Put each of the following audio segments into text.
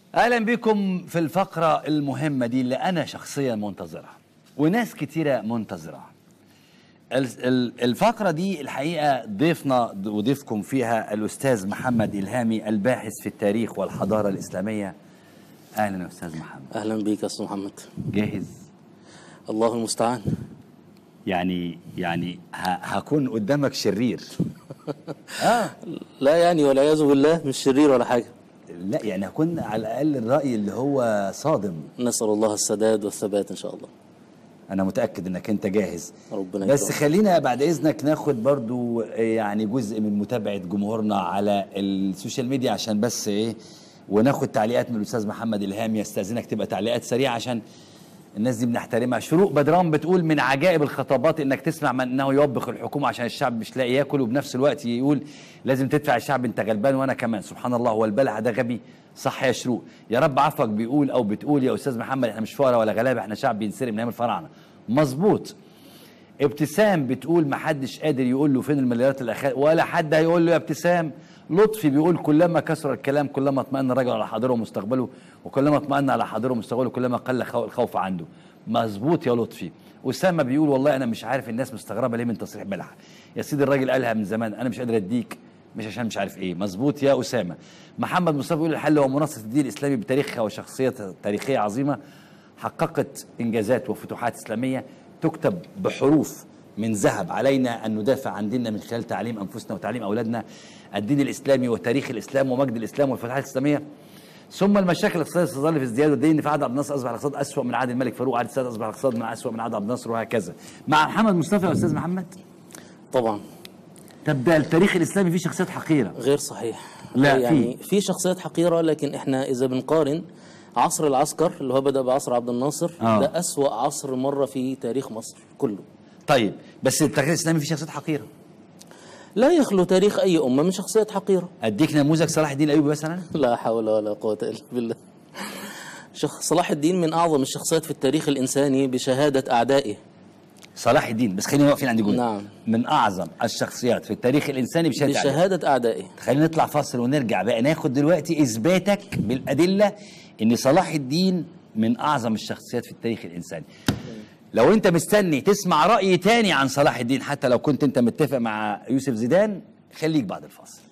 اهلا بكم في الفقره المهمه دي اللي انا شخصيا منتظرها وناس كتيره منتظرها ال- ال- الفقره دي الحقيقه ضيفنا وضيفكم فيها الاستاذ محمد الهامي الباحث في التاريخ والحضاره الاسلاميه اهلا يا استاذ محمد اهلا بيك يا استاذ محمد جاهز الله المستعان يعني يعني ه- هكون قدامك شرير اه لا يعني والعياذ بالله مش شرير ولا حاجه لا يعني هكون على الاقل الراي اللي هو صادم نسال الله السداد والثبات ان شاء الله انا متاكد انك انت جاهز ربنا بس يكرمك. خلينا بعد اذنك ناخد برضو يعني جزء من متابعه جمهورنا على السوشيال ميديا عشان بس ايه وناخد تعليقات من الاستاذ محمد الهام يستاذنك تبقى تعليقات سريعه عشان الناس دي بنحترمها شروق بدران بتقول من عجائب الخطابات انك تسمع من انه يوبخ الحكومه عشان الشعب مش لاقي ياكل وبنفس الوقت يقول لازم تدفع الشعب انت غلبان وانا كمان سبحان الله هو البلع ده غبي صح يا شروق يا رب عفوك بيقول او بتقول يا استاذ محمد احنا مش فقراء ولا غلابه احنا شعب بينسرق من ايام الفراعنه مظبوط ابتسام بتقول ما حدش قادر يقول له فين المليارات الاخيره ولا حد هيقول له يا ابتسام لطفي بيقول كلما كثر الكلام كلما اطمأن الرجل على حاضره ومستقبله وكلما اطمأن على حاضره ومستقبله كلما قل خو- الخوف عنده مظبوط يا لطفي اسامه بيقول والله انا مش عارف الناس مستغربه ليه من تصريح بلح يا سيدي الراجل قالها من زمان انا مش قادر اديك مش عشان مش عارف ايه مظبوط يا اسامه محمد مصطفى بيقول الحل هو مناصره الدين الاسلامي بتاريخها وشخصيتها تاريخيه عظيمه حققت انجازات وفتوحات اسلاميه تكتب بحروف من ذهب علينا ان ندافع عن ديننا من خلال تعليم انفسنا وتعليم اولادنا الدين الاسلامي وتاريخ الاسلام ومجد الاسلام والفتوحات الاسلاميه ثم المشاكل الاقتصاديه تظل في ازدياد والدين في عهد عبد الناصر اصبح الاقتصاد اسوء من عهد الملك فاروق عهد السادات اصبح الاقتصاد من اسوء من عهد عبد الناصر وهكذا مع محمد مصطفى يا استاذ محمد طبعا طب ده التاريخ الاسلامي فيه شخصيات حقيره غير صحيح لا، يعني في شخصيات حقيره لكن احنا اذا بنقارن عصر العسكر اللي هو بدا بعصر عبد الناصر آه. ده اسوا عصر مر في تاريخ مصر كله طيب بس التاريخ الاسلامي فيه شخصيات حقيره لا يخلو تاريخ اي امه من شخصيات حقيره اديك نموذج صلاح الدين الايوبي مثلا لا حول ولا قوه الا بالله شخ صلاح الدين من اعظم الشخصيات في التاريخ الانساني بشهاده اعدائه صلاح الدين بس خلينا واقفين عند جزء نعم. من اعظم الشخصيات في التاريخ الانساني بشهاده أعداء. بشهاده اعدائه خلينا نطلع فاصل ونرجع بقى ناخد دلوقتي اثباتك بالادله ان صلاح الدين من اعظم الشخصيات في التاريخ الانساني لو انت مستني تسمع راي تاني عن صلاح الدين حتى لو كنت انت متفق مع يوسف زيدان خليك بعد الفاصل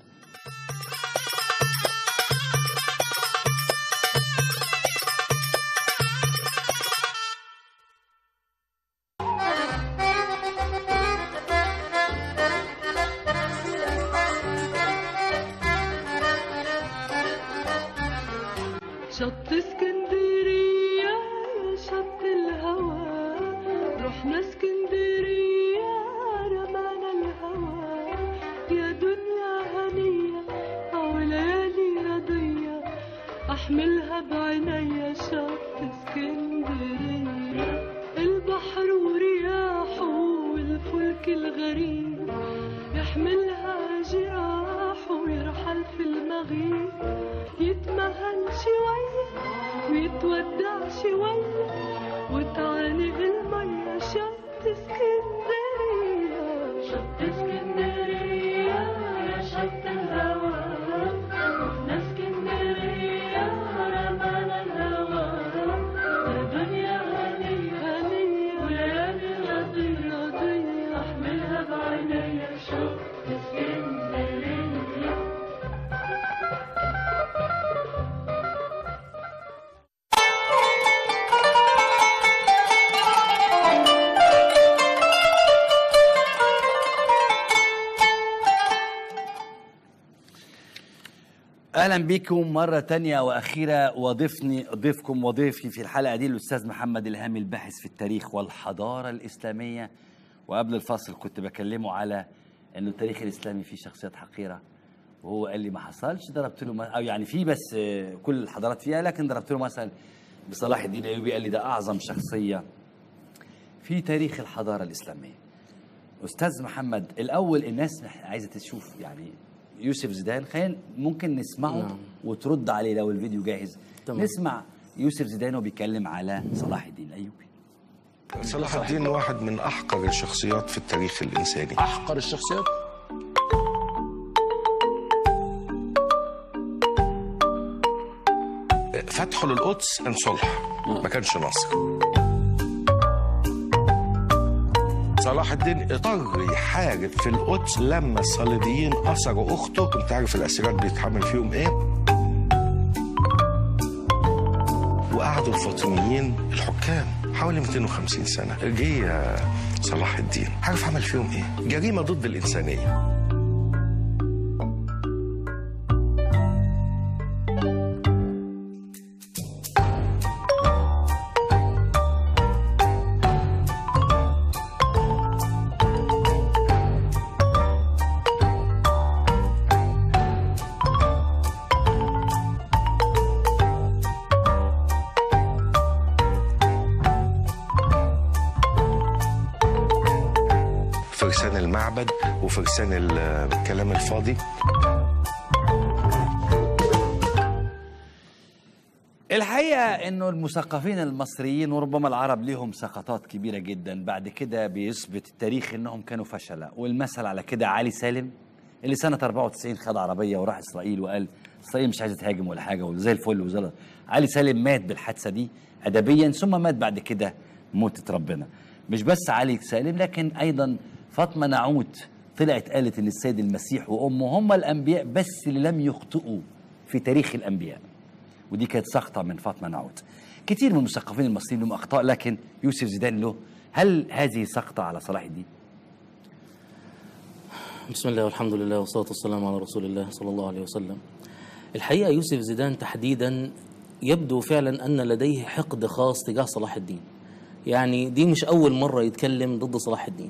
شط اسكندرية يا شط الهوى رحنا اسكندرية رمانا الهوى يا دنيا هنية أو ليالي رضية أحملها بعينيا شط اسكندرية البحر ورياحه والفلك الغريب يحملها جراح ويرحل في المغيب يتمهل شوية ويتودع شوية وتعانق المية شط اسكندرية شط اسكندرية يا شط الهوى رحنا اسكندرية رمانا الهوى يا دنيا هنية هنية وليالي رضية رضية احملها بعينيا شط اسكندرية اهلا بكم مره تانية واخيره وضيفني ضيفكم وضيفي في الحلقه دي الاستاذ محمد الهامي الباحث في التاريخ والحضاره الاسلاميه وقبل الفاصل كنت بكلمه على انه التاريخ الاسلامي فيه شخصيات حقيره وهو قال لي ما حصلش ضربت له م- او يعني في بس آه، كل الحضارات فيها لكن ضربت له مثلا بصلاح الدين الايوبي قال لي ده اعظم شخصيه في تاريخ الحضاره الاسلاميه استاذ محمد الاول الناس مح- عايزه تشوف يعني يوسف زيدان خلينا ممكن نسمعه نعم. وترد عليه لو الفيديو جاهز تمام. نسمع يوسف زيدان وهو بيتكلم على صلاح الدين الايوبي صلاح الدين واحد من أحقر الشخصيات في التاريخ الإنساني احقر الشخصيات فتحه للقدس كان صلح ما كانش نصر صلاح الدين اضطر يحارب في القدس لما الصليبيين اسروا اخته انت عارف الاسيرات بيتحمل فيهم ايه وقعدوا الفاطميين الحكام حوالي 250 سنه جه صلاح الدين عارف عمل فيهم ايه جريمه ضد الانسانيه فرسان المعبد وفرسان ال- الكلام الفاضي الحقيقة انه المثقفين المصريين وربما العرب ليهم سقطات كبيرة جدا بعد كده بيثبت التاريخ انهم كانوا فشلة والمثل على كده علي سالم اللي سنة 94 خد عربية وراح اسرائيل وقال اسرائيل مش عايزة تهاجم ولا حاجة وزي الفل وزي علي سالم مات بالحادثة دي ادبيا ثم مات بعد كده موتة ربنا مش بس علي سالم لكن ايضا فاطمة نعوت طلعت قالت ان السيد المسيح وامه هم الانبياء بس اللي لم يخطئوا في تاريخ الانبياء ودي كانت سقطة من فاطمة نعوت كتير من المثقفين المصريين لهم أخطاء لكن يوسف زيدان له هل هذه سقطة على صلاح الدين؟ بسم الله والحمد لله والصلاة والسلام على رسول الله صلى الله عليه وسلم الحقيقة يوسف زيدان تحديدا يبدو فعلا أن لديه حقد خاص تجاه صلاح الدين يعني دي مش أول مرة يتكلم ضد صلاح الدين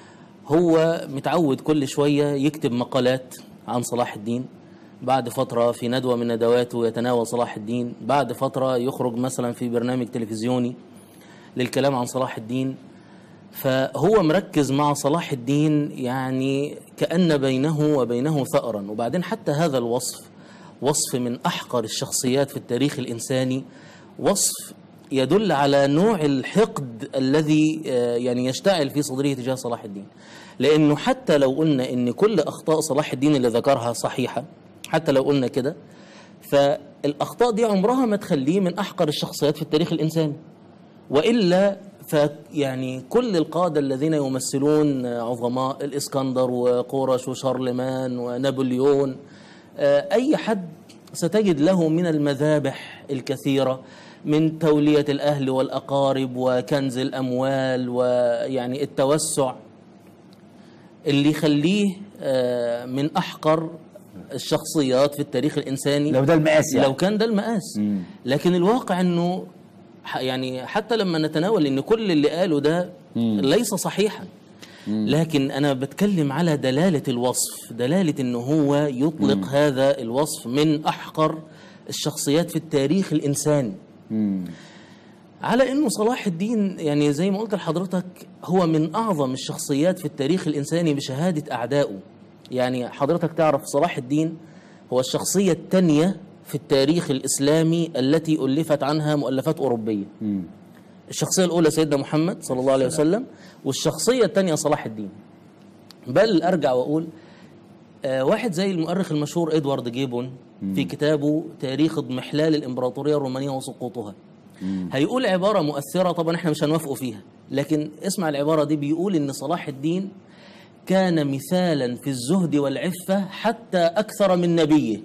هو متعود كل شوية يكتب مقالات عن صلاح الدين بعد فترة في ندوة من ندواته يتناول صلاح الدين بعد فترة يخرج مثلا في برنامج تلفزيوني للكلام عن صلاح الدين فهو مركز مع صلاح الدين يعني كأن بينه وبينه ثأرا وبعدين حتى هذا الوصف وصف من أحقر الشخصيات في التاريخ الإنساني وصف يدل على نوع الحقد الذي آه، يعني يشتعل في صدره تجاه صلاح الدين لأنه حتى لو قلنا أن كل أخطاء صلاح الدين اللي ذكرها صحيحة حتى لو قلنا كده فالأخطاء دي عمرها ما تخليه من أحقر الشخصيات في التاريخ الإنساني والا فيعني كل القاده الذين يمثلون عظماء الاسكندر وقورش وشارلمان ونابليون آه، اي حد ستجد له من المذابح الكثيره من توليه الاهل والاقارب وكنز الاموال ويعني التوسع اللي يخليه آه، من احقر الشخصيات في التاريخ الانساني لو ده المقاس يعني لو كان ده المقاس لكن الواقع انه ح- يعني حتى لما نتناول ان كل اللي قاله ده ليس صحيحا لكن انا بتكلم على دلاله الوصف دلاله انه هو يطلق هذا الوصف من احقر الشخصيات في التاريخ الانساني على انه صلاح الدين يعني زي ما قلت لحضرتك هو من اعظم الشخصيات في التاريخ الانساني بشهاده اعدائه يعني حضرتك تعرف صلاح الدين هو الشخصيه الثانيه في التاريخ الاسلامي التي الفت عنها مؤلفات اوروبيه الشخصيه الاولى سيدنا محمد صلى الله عليه وسلم والشخصيه الثانيه صلاح الدين بل ارجع واقول آه، واحد زي المؤرخ المشهور ادوارد جيبون في كتابه تاريخ اضمحلال الامبراطوريه الرومانيه وسقوطها هيقول عباره مؤثره طبعا احنا مش هنوافقوا فيها لكن اسمع العباره دي بيقول ان صلاح الدين كان مثالا في الزهد والعفه حتى اكثر من نبيه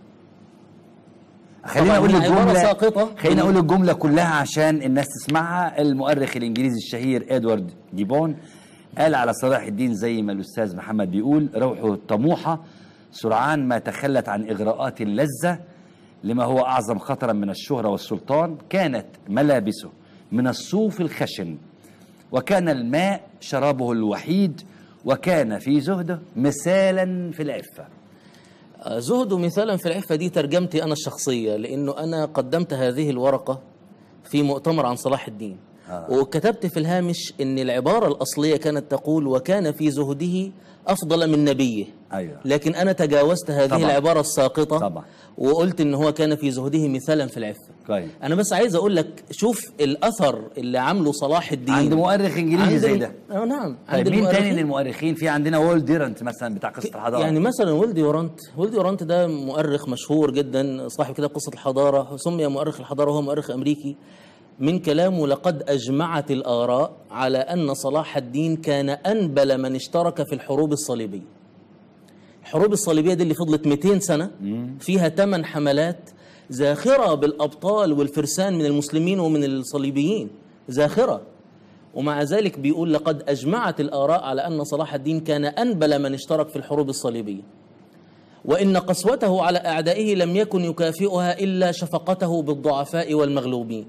خلينا طبعاً اقول هي عبارة الجملة ساقطة. خلينا اقول الجملة كلها عشان الناس تسمعها المؤرخ الانجليزي الشهير ادوارد جيبون قال على صلاح الدين زي ما الاستاذ محمد بيقول روحه الطموحة سرعان ما تخلت عن اغراءات اللذة لما هو اعظم خطرا من الشهرة والسلطان كانت ملابسه من الصوف الخشن وكان الماء شرابه الوحيد وكان في زهده مثالا في العفه زهد مثالا في العفة دي ترجمتي أنا الشخصية لأنه أنا قدمت هذه الورقة في مؤتمر عن صلاح الدين آه. وكتبت في الهامش ان العباره الاصليه كانت تقول وكان في زهده افضل من نبيه أيوة. لكن انا تجاوزت هذه طبعا. العباره الساقطه طبعا. وقلت ان هو كان في زهده مثالا في العفه كويس انا بس عايز اقول لك شوف الاثر اللي عامله صلاح الدين عند مؤرخ انجليزي عند زي الم- ده اه نعم طيب مين المؤرخين. تاني من المؤرخين في عندنا وول ديرنت مثلا بتاع قصه الحضاره يعني مثلا ولدي ورانت ولدي ورانت ده مؤرخ مشهور جدا صاحب كتاب قصة الحضارة سمي مؤرخ الحضارة وهو مؤرخ أمريكي من كلامه لقد أجمعت الآراء على أن صلاح الدين كان أنبل من اشترك في الحروب الصليبية الحروب الصليبية دي اللي فضلت 200 سنة فيها ثمان حملات زاخرة بالأبطال والفرسان من المسلمين ومن الصليبيين زاخرة ومع ذلك بيقول لقد أجمعت الآراء على أن صلاح الدين كان أنبل من اشترك في الحروب الصليبية وإن قسوته على أعدائه لم يكن يكافئها إلا شفقته بالضعفاء والمغلوبين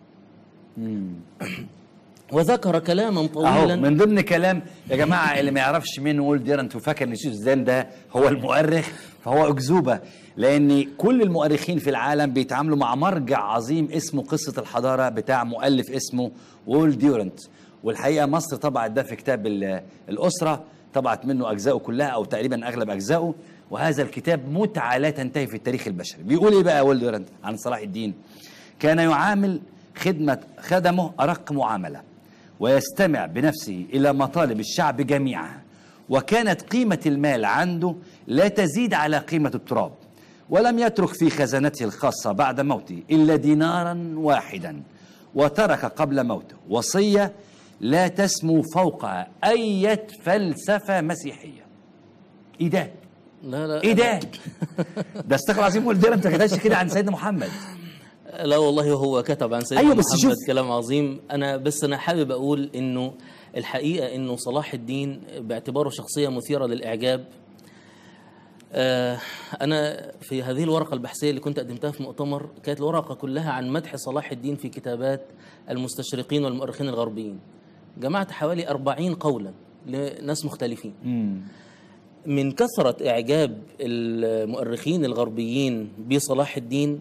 وذكر كلاما اهو طويلا من ضمن كلام يا جماعه اللي ما يعرفش مين وول ديرنت وفاكر ان يوسف زيدان ده هو المؤرخ فهو اكذوبه لان كل المؤرخين في العالم بيتعاملوا مع مرجع عظيم اسمه قصه الحضاره بتاع مؤلف اسمه وول ديرنت والحقيقه مصر طبعت ده في كتاب ال- الاسره طبعت منه اجزائه كلها او تقريبا اغلب اجزائه وهذا الكتاب متعه لا تنتهي في التاريخ البشري بيقول ايه بقى وول ديرنت عن صلاح الدين كان يعامل خدمه خدمه ارق معامله ويستمع بنفسه الى مطالب الشعب جميعها وكانت قيمه المال عنده لا تزيد على قيمه التراب ولم يترك في خزانته الخاصه بعد موته الا دينارا واحدا وترك قبل موته وصيه لا تسمو فوقها اي فلسفه مسيحيه ايه ده لا لا ايه ده ده استغفر الله العظيم قلت انت ما كتبتش كده عن سيدنا محمد لا والله هو كتب عن سيدنا أيوة بس محمد شوف- كلام عظيم انا بس انا حابب اقول انه الحقيقه انه صلاح الدين باعتباره شخصيه مثيره للاعجاب آه انا في هذه الورقه البحثيه اللي كنت قدمتها في مؤتمر كانت الورقه كلها عن مدح صلاح الدين في كتابات المستشرقين والمؤرخين الغربيين جمعت حوالي أربعين قولا لناس مختلفين من كثرة إعجاب المؤرخين الغربيين بصلاح الدين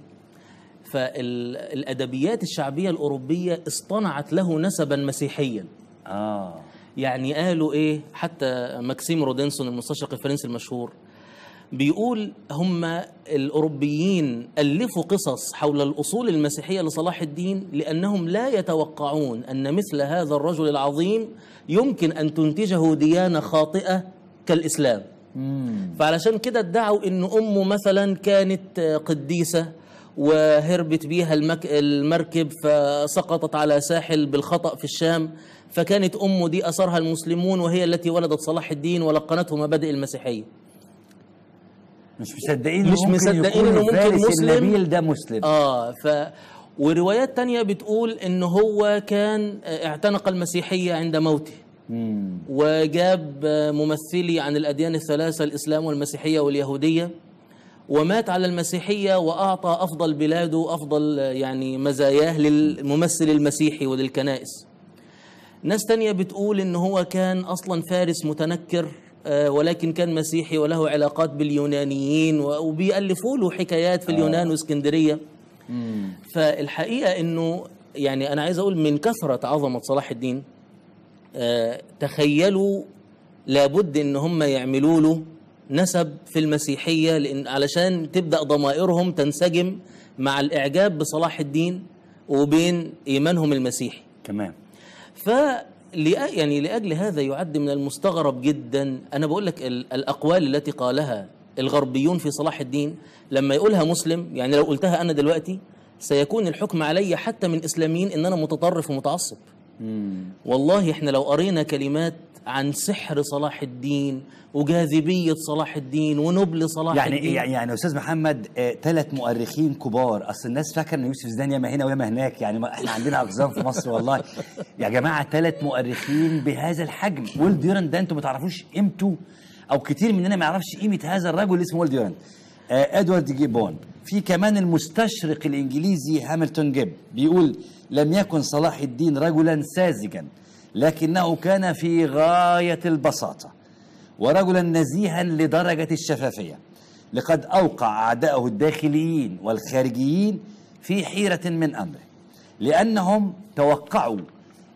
فالأدبيات الشعبية الأوروبية اصطنعت له نسبا مسيحيا اه يعني قالوا إيه حتى ماكسيم رودنسون المستشرق الفرنسي المشهور بيقول هم الأوروبيين ألفوا قصص حول الأصول المسيحية لصلاح الدين لأنهم لا يتوقعون أن مثل هذا الرجل العظيم يمكن أن تنتجه ديانة خاطئة كالإسلام فعلشان كده ادعوا ان امه مثلا كانت قديسه وهربت بيها المك... المركب فسقطت على ساحل بالخطا في الشام فكانت امه دي اثرها المسلمون وهي التي ولدت صلاح الدين ولقنته مبادئ المسيحيه مش مصدقين مش إنه ممكن مصدقين يكون إنه ممكن الفارس مسلم. النبيل ده مسلم اه ف وروايات تانية بتقول ان هو كان اعتنق المسيحيه عند موته مم. وجاب ممثلي عن الأديان الثلاثة الإسلام والمسيحية واليهودية ومات على المسيحية وأعطى أفضل بلاده أفضل يعني مزاياه للممثل المسيحي وللكنائس ناس تانية بتقول إن هو كان أصلا فارس متنكر آه، ولكن كان مسيحي وله علاقات باليونانيين و- وبيألفوا له حكايات في اليونان واسكندرية فالحقيقة إنه يعني أنا عايز أقول من كثرة عظمة صلاح الدين آه، تخيلوا لابد ان هم يعملوا له نسب في المسيحيه لان علشان تبدا ضمائرهم تنسجم مع الاعجاب بصلاح الدين وبين ايمانهم المسيحي كمان ف يعني لاجل هذا يعد من المستغرب جدا انا بقول لك ال- الاقوال التي قالها الغربيون في صلاح الدين لما يقولها مسلم يعني لو قلتها انا دلوقتي سيكون الحكم علي حتى من اسلاميين ان انا متطرف ومتعصب والله احنا لو قرينا كلمات عن سحر صلاح الدين وجاذبية صلاح الدين ونبل صلاح يعني الدين يعني يعني استاذ محمد ثلاث مؤرخين كبار اصل الناس فاكره ان يوسف زيدان ياما هنا وياما هناك يعني ما احنا عندنا اقزام في مصر والله يا جماعه ثلاث مؤرخين بهذا الحجم ويل ديوران ده انتوا ما تعرفوش قيمته او كتير مننا ما يعرفش قيمه هذا الرجل اللي اسمه ويل ديوران آه ادوارد جيبون في كمان المستشرق الانجليزي هامilton جيب بيقول لم يكن صلاح الدين رجلا ساذجا لكنه كان في غايه البساطه ورجلا نزيها لدرجة الشفافية لقد أوقع أعداءه الداخليين والخارجيين في حيرة من أمره لأنهم توقعوا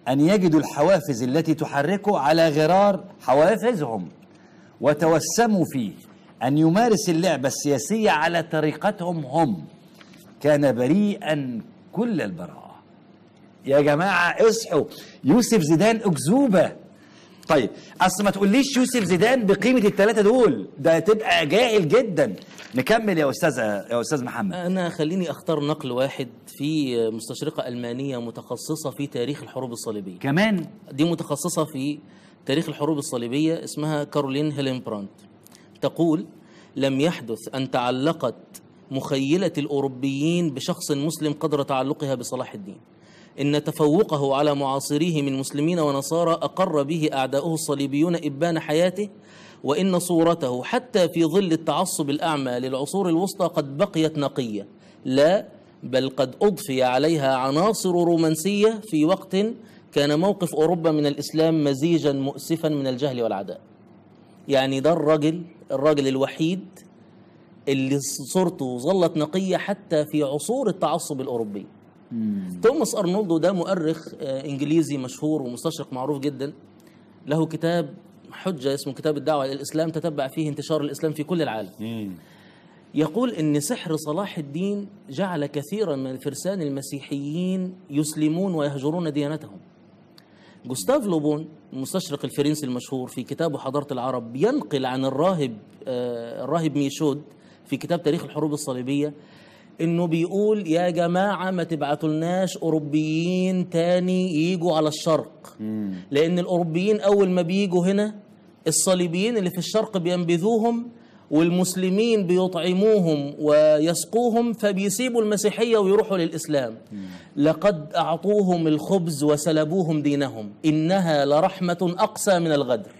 أن يجدوا الحوافز التي تحركه على غرار حوافزهم وتوسموا فيه أن يمارس اللعبة السياسية على طريقتهم هم كان بريئا كل البراءة يا جماعة اصحوا يوسف زيدان أكذوبة طيب أصل ما تقوليش يوسف زيدان بقيمة الثلاثة دول ده تبقى جاهل جدا نكمل يا أستاذ يا أستاذ محمد أنا خليني أختار نقل واحد في مستشرقة ألمانية متخصصة في تاريخ الحروب الصليبية كمان دي متخصصة في تاريخ الحروب الصليبية اسمها كارولين هيلين براند تقول لم يحدث أن تعلقت مخيلة الأوروبيين بشخص مسلم قدر تعلقها بصلاح الدين إن تفوقه على معاصريه من مسلمين ونصارى أقر به أعداؤه الصليبيون إبان حياته وإن صورته حتى في ظل التعصب الأعمى للعصور الوسطى قد بقيت نقية لا بل قد أضفي عليها عناصر رومانسية في وقت كان موقف أوروبا من الإسلام مزيجا مؤسفا من الجهل والعداء يعني ده الراجل الراجل الوحيد اللي صورته ظلت نقية حتى في عصور التعصب الأوروبي توماس أرنولدو ده مؤرخ آه، إنجليزي مشهور ومستشرق معروف جدا له كتاب حجة اسمه كتاب الدعوة إلى الإسلام تتبع فيه انتشار الإسلام في كل العالم يقول ان سحر صلاح الدين جعل كثيرا من الفرسان المسيحيين يسلمون ويهجرون ديانتهم جوستاف لوبون المستشرق الفرنسي المشهور في كتابه حضارة العرب ينقل عن الراهب آه، الراهب ميشود في كتاب تاريخ الحروب الصليبية انه بيقول يا جماعة ما تبعتولناش اوروبيين تاني يجوا على الشرق لان الاوروبيين اول ما بيجوا هنا الصليبيين اللي في الشرق بينبذوهم والمسلمين بيطعموهم ويسقوهم فبيسيبوا المسيحية ويروحوا للإسلام لقد أعطوهم الخبز وسلبوهم دينهم إنها لرحمة أقسى من الغدر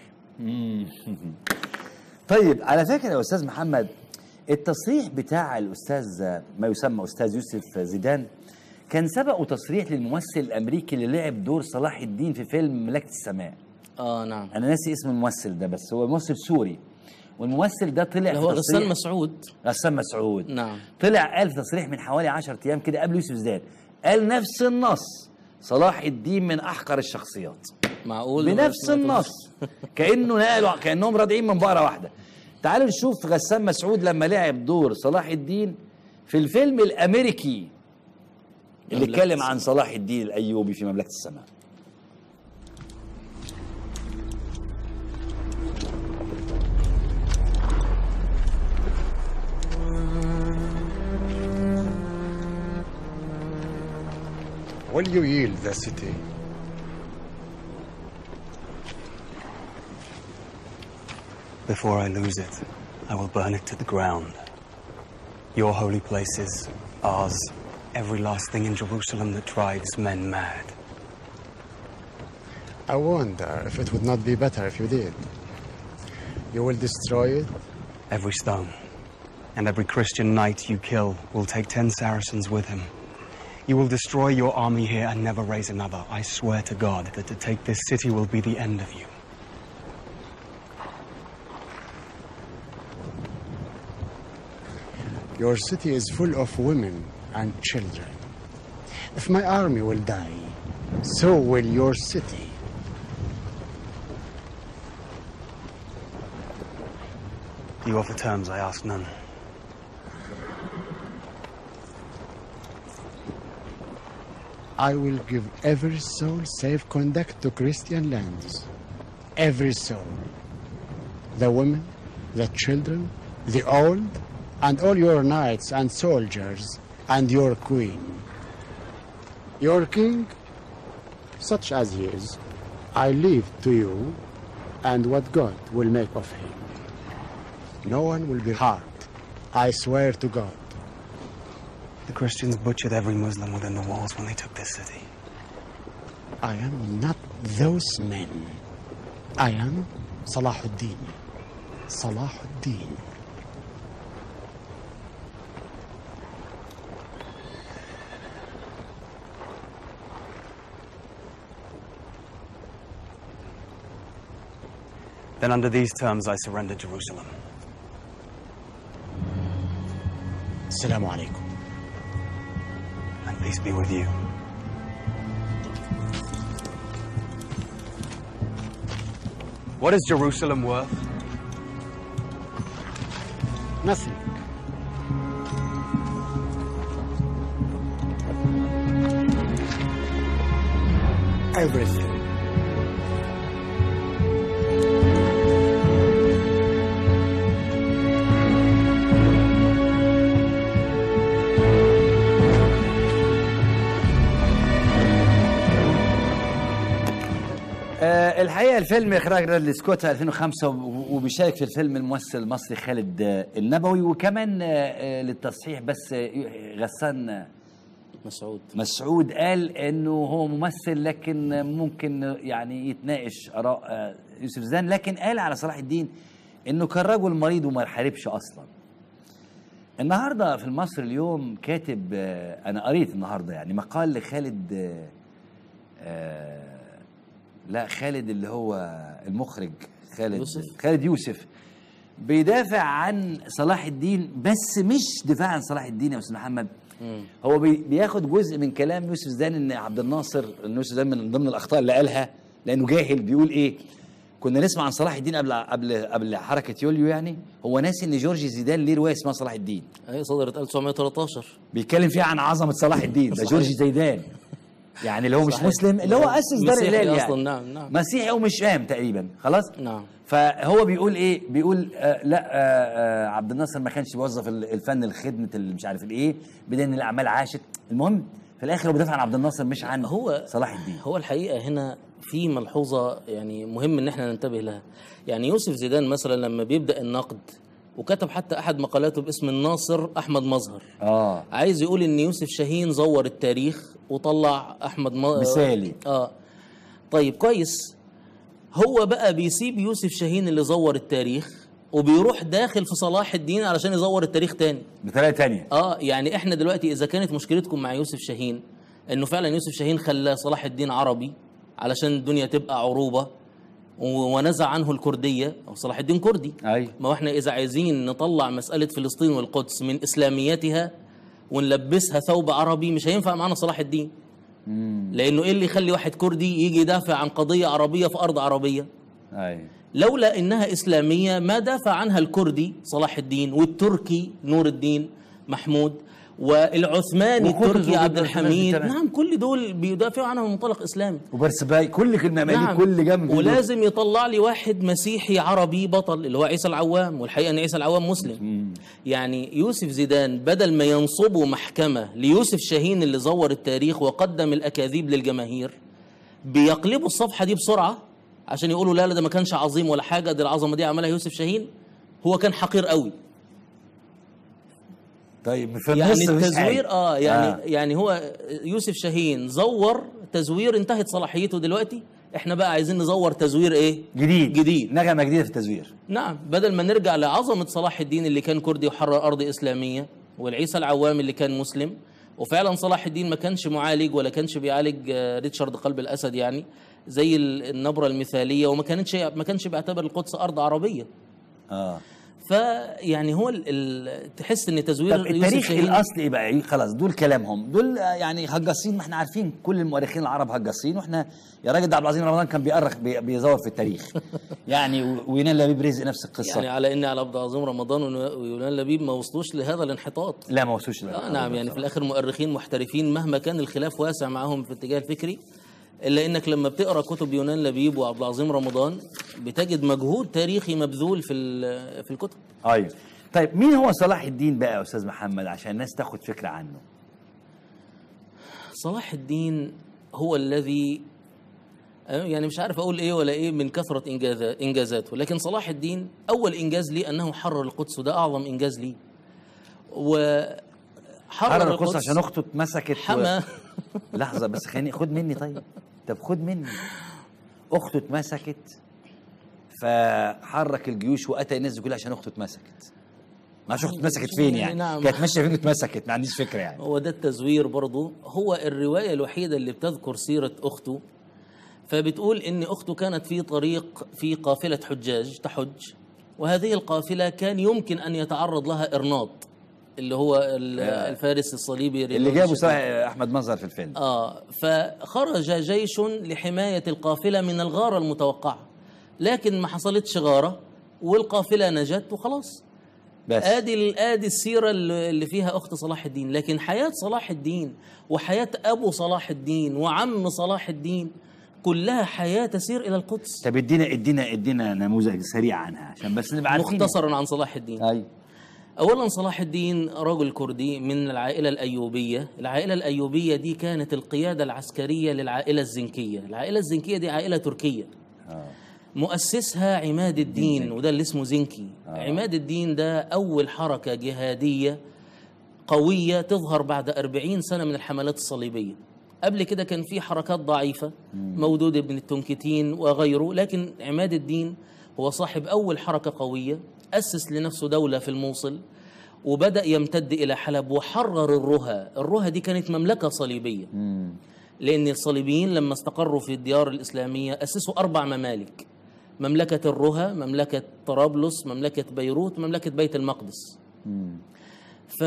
طيب على فكره يا استاذ محمد التصريح بتاع الاستاذ ما يسمى استاذ يوسف زيدان كان سبقه تصريح للممثل الامريكي اللي لعب دور صلاح الدين في فيلم ملكة السماء آه نعم انا ناسي اسم الممثل ده بس هو ممثل سوري والممثل ده طلع اللي في هو تصريح غسان مسعود غسان مسعود نعم. طلع قال في تصريح من حوالي 10 ايام كده قبل يوسف زيدان قال نفس النص صلاح الدين من احقر الشخصيات معقول بنفس النص كانه نقلوا كانهم رادعين من بقره واحده تعالوا نشوف غسان مسعود لما لعب دور صلاح الدين في الفيلم الامريكي اللي مملكة اتكلم عن صلاح الدين الايوبي في مملكه السماء Will you yield the city? Before I lose it, I will burn it to the ground. Your holy places, ours, every last thing in Jerusalem that drives men mad. I wonder if it would not be better if you did. You will destroy it, Every stone. And every Christian knight you kill will take ten Saracens with him. You will destroy your army here and never raise another. I swear to God that to take this city will be the end of you. your city is full of women and children. If my army will die, so will your city. You offer terms, I ask none. I will give every soul safe conduct to Christian lands. Every soul. The women, the children, the old, and all your knights and soldiers, and your queen. Your king, such as he is, I leave to you, and what God will make of him. No one will be harmed. I swear to God. The Christians butchered every Muslim within the walls when they took this city. I am not those men. I am Salahuddin. Salahuddin. Then, under these terms, I surrender Jerusalem. Assalamu alaikum. And peace be with you. What is Jerusalem worth? Nothing. Everything. آه الحقيقه الفيلم اخراج رادلي سكوت 2005 و- وبيشارك في الفيلم الممثل المصري خالد آه، النبوي وكمان آه، آه، للتصحيح بس آه، غسان آه، مسعود مسعود قال انه هو ممثل لكن ممكن يعني يتناقش اراء آه، يوسف زيدان لكن قال على صلاح الدين انه كان رجل مريض وما حاربش اصلا النهارده في المصري اليوم كاتب آه، انا قريت النهارده يعني مقال لخالد آه، آه، لا خالد اللي هو المخرج خالد يوسف؟ خالد يوسف بيدافع عن صلاح الدين بس مش دفاع عن صلاح الدين يا استاذ محمد هو بي بياخد جزء من كلام يوسف زيدان ان عبد الناصر ان يوسف زيدان من ضمن الاخطاء اللي قالها لانه جاهل بيقول ايه كنا نسمع عن صلاح الدين قبل قبل قبل حركه يوليو يعني هو ناسي ان جورج زيدان ليه روايه اسمها صلاح الدين هي صدرت 1913 بيتكلم فيها عن عظمه صلاح الدين ده صحيح. جورج زيدان يعني اللي هو مش صحيح. مسلم اللي هو اسس دار مسيحي الهلال يعني أصلاً، نعم، نعم. مسيحي ومش فاهم تقريبا خلاص نعم. فهو بيقول ايه بيقول آه لا آه آه عبد الناصر ما كانش بيوظف ال- الفن لخدمه اللي مش عارف الايه بدين الاعمال عاشت المهم في الاخر هو بيدافع عن عبد الناصر مش عن هو صلاح الدين هو الحقيقه هنا في ملحوظه يعني مهم ان احنا ننتبه لها يعني يوسف زيدان مثلا لما بيبدا النقد وكتب حتى احد مقالاته باسم الناصر احمد مظهر اه عايز يقول ان يوسف شاهين زور التاريخ وطلع احمد م... مثالي. اه طيب كويس هو بقى بيسيب يوسف شاهين اللي زور التاريخ وبيروح داخل في صلاح الدين علشان يزور التاريخ تاني بطريقه تانية اه يعني احنا دلوقتي اذا كانت مشكلتكم مع يوسف شاهين انه فعلا يوسف شاهين خلى صلاح الدين عربي علشان الدنيا تبقى عروبه و- ونزع عنه الكرديه او صلاح الدين كردي أيوة. ما هو احنا اذا عايزين نطلع مساله فلسطين والقدس من اسلاميتها ونلبسها ثوب عربي مش هينفع معانا صلاح الدين لانه ايه اللي يخلي واحد كردي يجي يدافع عن قضيه عربيه في ارض عربيه ايوه لولا انها اسلاميه ما دافع عنها الكردي صلاح الدين والتركي نور الدين محمود والعثماني وقطز التركي عبد وجدا والناس دي الحميد تمام. نعم كل دول بيدافعوا عنها من منطلق اسلامي وبرسباي كل كلمه نعم. كل جنب ولازم يطلع لي واحد مسيحي عربي بطل اللي هو عيسى العوام والحقيقه ان عيسى العوام مسلم يعني يوسف زيدان بدل ما ينصبوا محكمه ليوسف شاهين اللي زور التاريخ وقدم الاكاذيب للجماهير بيقلبوا الصفحه دي بسرعه عشان يقولوا لا لا ده ما كانش عظيم ولا حاجه دي العظمه دي عملها يوسف شاهين هو كان حقير قوي طيب في يعني النص مفيش التزوير حاجة. اه يعني آه. آه. يعني هو يوسف شاهين زور تزوير انتهت صلاحيته دلوقتي احنا بقى عايزين نزور تزوير ايه جديد جديد نغمه جديده في التزوير نعم بدل ما نرجع لعظمة صلاح الدين اللي كان كردي وحرر أرض إسلامية والعيسى العوام اللي كان مسلم وفعلا صلاح الدين ما كانش معالج ولا كانش بيعالج آه، ريتشارد قلب الأسد يعني زي ال- النبرة المثالية وما كانتش ما كانش بيعتبر القدس أرض عربية اه فيعني هو ال ال تحس ان تزوير طب يوسف التاريخ شاهين الاصلي ايه بقى إيه؟ خلاص دول كلامهم دول آه، يعني هجاصين ما احنا عارفين كل المؤرخين العرب هجاصين واحنا يا راجل ده عبد العظيم رمضان كان بيأرخ بي- بيزور في التاريخ يعني و- وينال لبيب رزق نفس القصه يعني على ان على عبد العظيم رمضان ون- ويونان لبيب ما وصلوش لهذا الانحطاط لا ما وصلوش آه نعم يعني في الاخر مؤرخين محترفين مهما كان الخلاف واسع معاهم في الاتجاه الفكري الا انك لما بتقرا كتب يونان لبيب وعبد العظيم رمضان بتجد مجهود تاريخي مبذول في ال- في الكتب ايوه طيب مين هو صلاح الدين بقى يا استاذ محمد عشان الناس تاخد فكره عنه صلاح الدين هو الذي آه، يعني مش عارف اقول ايه ولا ايه من كثره إنجازا- انجازاته لكن صلاح الدين اول انجاز لي انه حرر القدس وده اعظم انجاز لي وحرر حرر القدس عشان اخته اتمسكت و- حمى لحظه بس خليني خد مني طيب طب خد مني اخته اتمسكت فحرك الجيوش واتى الناس دي كلها عشان اخته اتمسكت ما اعرفش اخته اتمسكت فين يعني نعم. كانت ماشيه فين اتمسكت ما عنديش فكره يعني هو ده التزوير برضه هو الرواية الوحيدة اللي بتذكر سيرة أخته فبتقول إن أخته كانت في طريق في قافلة حجاج تحج وهذه القافلة كان يمكن أن يتعرض لها إرناط اللي هو ال- الفارس الصليبي اللي رينون جابه الشهير. صحيح احمد مظهر في الفيلم آه فخرج جيش لحماية القافلة من الغارة المتوقعة لكن ما حصلتش غاره والقافله نجت وخلاص بس ادي ال- ادي السيره اللي اللي فيها اخت صلاح الدين لكن حياه صلاح الدين وحياه ابو صلاح الدين وعم صلاح الدين كلها حياه تسير الى القدس طب ادينا ادينا ادينا نموذج سريع عنها عشان بس نبقى عارفين مختصرا عن صلاح الدين ايوه اولا صلاح الدين رجل كردي من العائله الايوبيه العائله الايوبيه دي كانت القياده العسكريه للعائله الزنكيه العائله الزنكيه دي عائله تركيه مؤسسها عماد الدين وده اللي اسمه زنكي عماد الدين ده اول حركه جهاديه قويه تظهر بعد أربعين سنه من الحملات الصليبيه قبل كده كان في حركات ضعيفه مودود بن التنكتين وغيره لكن عماد الدين هو صاحب اول حركه قويه اسس لنفسه دوله في الموصل وبدا يمتد الى حلب وحرر الرها الرها دي كانت مملكه صليبيه لأن الصليبيين لما استقروا في الديار الإسلامية أسسوا أربع ممالك مملكة الرها مملكة طرابلس مملكة بيروت مملكة بيت المقدس ف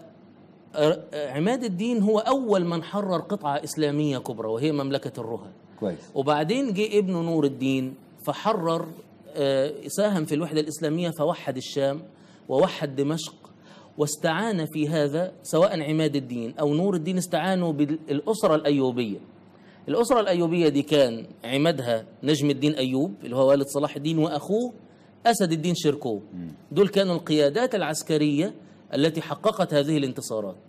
عماد الدين هو أول من حرر قطعة إسلامية كبرى وهي مملكة الرها كويس وبعدين جه ابنه نور الدين فحرر آه، ساهم في الوحدة الإسلامية فوحد الشام ووحد دمشق واستعان في هذا سواء عماد الدين أو نور الدين استعانوا بالأسرة الأيوبية الأسرة الأيوبية دي كان عمادها نجم الدين أيوب اللي هو والد صلاح الدين وأخوه أسد الدين شركو دول كانوا القيادات العسكرية التي حققت هذه الانتصارات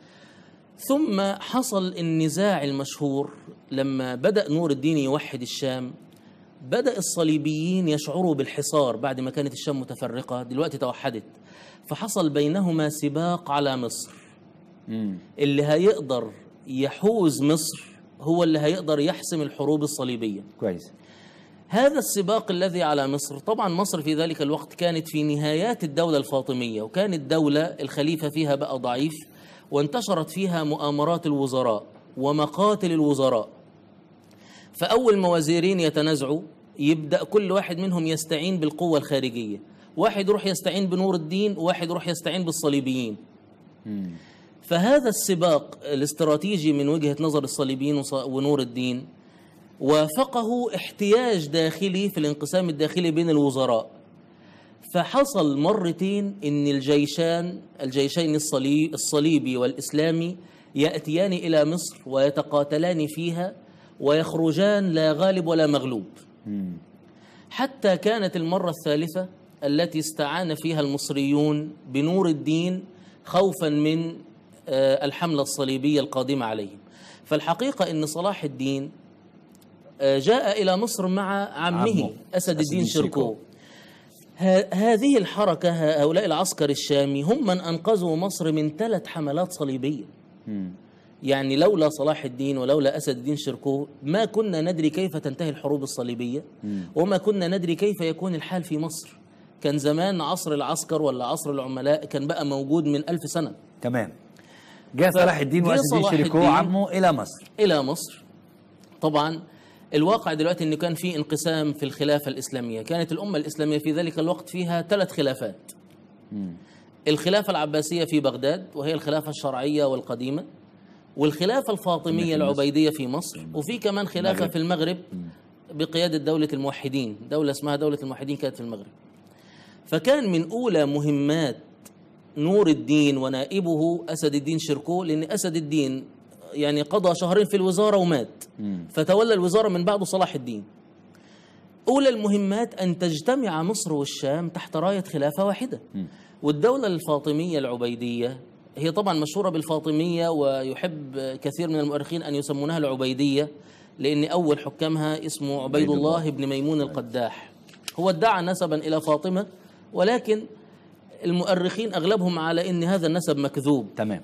ثم حصل النزاع المشهور لما بدأ نور الدين يوحد الشام بدأ الصليبيين يشعروا بالحصار بعد ما كانت الشام متفرقة دلوقتي توحدت فحصل بينهما سباق على مصر اللي هيقدر يحوز مصر هو اللي هيقدر يحسم الحروب الصليبية كويس هذا السباق الذي على مصر طبعا مصر في ذلك الوقت كانت في نهايات الدولة الفاطمية وكانت دولة الخليفة فيها بقى ضعيف وانتشرت فيها مؤامرات الوزراء ومقاتل الوزراء فأول ما وزيرين يتنازعوا يبدأ كل واحد منهم يستعين بالقوة الخارجية واحد يروح يستعين بنور الدين وواحد يروح يستعين بالصليبيين فهذا السباق الاستراتيجي من وجهة نظر الصليبيين وص- ونور الدين وافقه احتياج داخلي في الانقسام الداخلي بين الوزراء فحصل مرتين ان الجيشان الجيشين الصليب الصليبي والاسلامي ياتيان الى مصر ويتقاتلان فيها ويخرجان لا غالب ولا مغلوب حتى كانت المره الثالثه التي استعان فيها المصريون بنور الدين خوفا من آه، الحمله الصليبيه القادمه عليهم فالحقيقه ان صلاح الدين آه، جاء إلى مصر مع عمه عمه، أسد الدين شركو. شركو ه- هذه الحركة ه- هؤلاء العسكر الشامي هم من أنقذوا مصر من ثلاث حملات صليبية يعني لولا صلاح الدين ولولا أسد الدين شركو ما كنا ندري كيف تنتهي الحروب الصليبية وما كنا ندري كيف يكون الحال في مصر كان زمان عصر العسكر ولا عصر العملاء كان بقى موجود من ألف سنة تمام جاء صلاح الدين جه واسد الدين صلاح شريكو الدين. عمه الى مصر إلى مصر طبعا الواقع دلوقتي انه كان في انقسام في الخلافه الاسلاميه، كانت الامه الاسلاميه في ذلك الوقت فيها ثلاث خلافات. الخلافه العباسيه في بغداد وهي الخلافه الشرعيه والقديمه والخلافه الفاطميه العبيديه في مصر وفي كمان خلافه في المغرب بقياده دوله الموحدين، دوله اسمها دوله الموحدين كانت في المغرب. فكان من اولى مهمات نور الدين ونائبه اسد الدين شركو لان اسد الدين يعني قضى شهرين في الوزاره ومات فتولى الوزاره من بعده صلاح الدين اولى المهمات ان تجتمع مصر والشام تحت رايه خلافه واحده والدوله الفاطميه العبيديه هي طبعا مشهوره بالفاطميه ويحب كثير من المؤرخين ان يسمونها العبيديه لان اول حكامها اسمه عبيد الله بن ميمون القداح هو ادعى نسبا الى فاطمه ولكن المؤرخين اغلبهم على ان هذا النسب مكذوب تمام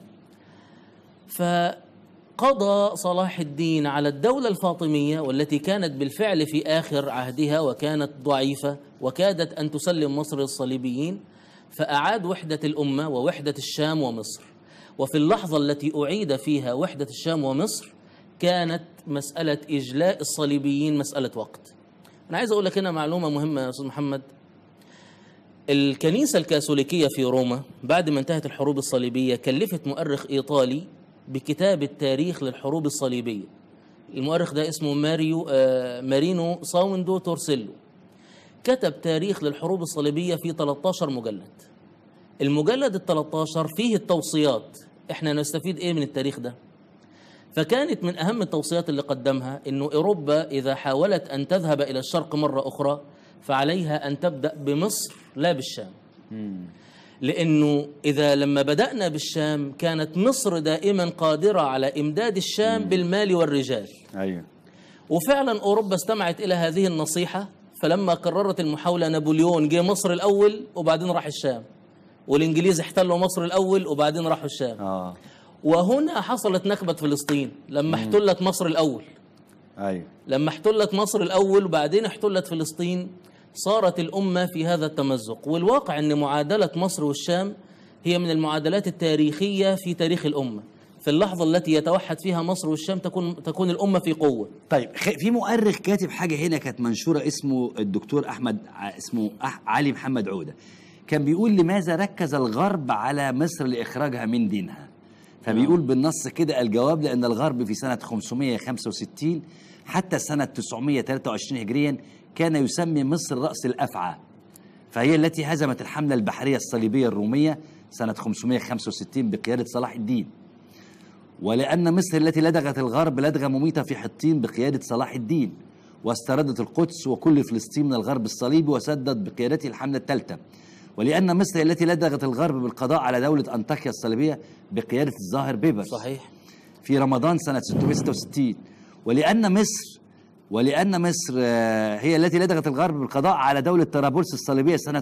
فقضى صلاح الدين على الدولة الفاطمية والتي كانت بالفعل في آخر عهدها وكانت ضعيفة وكادت أن تسلم مصر للصليبيين فأعاد وحدة الأمة ووحدة الشام ومصر وفي اللحظة التي أعيد فيها وحدة الشام ومصر كانت مسألة إجلاء الصليبيين مسألة وقت أنا عايز أقول لك هنا معلومة مهمة يا أستاذ محمد الكنيسة الكاثوليكية في روما بعد ما انتهت الحروب الصليبية كلفت مؤرخ إيطالي بكتابة تاريخ للحروب الصليبية المؤرخ ده اسمه ماريو آه مارينو ساوندو تورسيلو كتب تاريخ للحروب الصليبية في 13 مجلد المجلد ال 13 فيه التوصيات احنا نستفيد ايه من التاريخ ده فكانت من اهم التوصيات اللي قدمها انه اوروبا اذا حاولت ان تذهب الى الشرق مره اخرى فعليها ان تبدا بمصر لا بالشام لانه اذا لما بدانا بالشام كانت مصر دائما قادره على امداد الشام بالمال والرجال ايوه وفعلا اوروبا استمعت الى هذه النصيحه فلما قررت المحاوله نابليون جه مصر الاول وبعدين راح الشام والانجليز احتلوا مصر الاول وبعدين راحوا الشام اه وهنا حصلت نكبه فلسطين لما احتلت مصر الاول ايوه لما احتلت مصر الاول وبعدين احتلت فلسطين صارت الامه في هذا التمزق والواقع ان معادله مصر والشام هي من المعادلات التاريخيه في تاريخ الامه في اللحظه التي يتوحد فيها مصر والشام تكون تكون الامه في قوه طيب خ- في مؤرخ كاتب حاجه هنا كانت منشوره اسمه الدكتور احمد ع- اسمه أح علي محمد عوده كان بيقول لماذا ركز الغرب على مصر لاخراجها من دينها فبيقول بالنص كده الجواب لان الغرب في سنه 565 حتى سنه 923 هجريا كان يسمي مصر راس الافعى فهي التي هزمت الحمله البحريه الصليبيه الروميه سنه 565 بقياده صلاح الدين ولأن مصر التي لدغت الغرب لدغة مميتة في حطين بقيادة صلاح الدين واستردت القدس وكل فلسطين من الغرب الصليبي وسدت بقيادته الحملة الثالثة ولأن مصر التي لدغت الغرب بالقضاء على دولة أنطاكيا الصليبية بقيادة الظاهر بيبرس صحيح في رمضان سنة 666 ولأن مصر ولأن مصر آه، هي التي لدغت الغرب بالقضاء على دولة طرابلس الصليبية سنة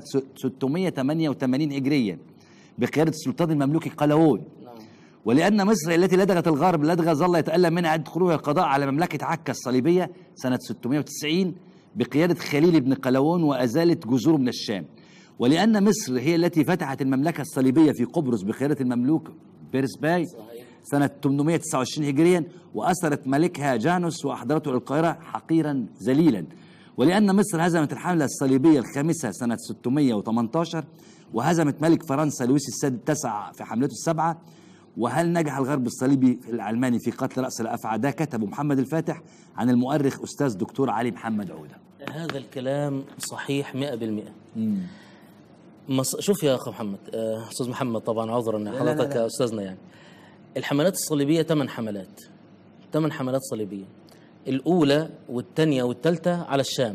688 هجريا بقيادة السلطان المملوكي قلاوون ولأن مصر التي لدغت الغرب لدغة ظل يتألم منها عدة قرون القضاء على مملكة عكا الصليبية سنة 690 بقيادة خليل بن قلاوون وأزالت جذور من الشام ولأن مصر هي التي فتحت المملكة الصليبية في قبرص بقيادة المملوك بيرس باي سنة 829 هجريا وأسرت ملكها جانوس وأحضرته إلى القاهرة حقيرا ذليلا ولأن مصر هزمت الحملة الصليبية الخامسة سنة 618 وهزمت ملك فرنسا لويس السادس التاسع في حملته السبعة وهل نجح الغرب الصليبي الألماني في قتل رأس الأفعى ده كتبه محمد الفاتح عن المؤرخ أستاذ دكتور علي محمد عودة هذا الكلام صحيح 100% مص... شوف يا اخ محمد آه، استاذ محمد طبعا عذرا لا، حضرتك لا. يا استاذنا يعني الحملات الصليبيه ثمان حملات ثمان حملات صليبيه الاولى والثانيه والثالثه على الشام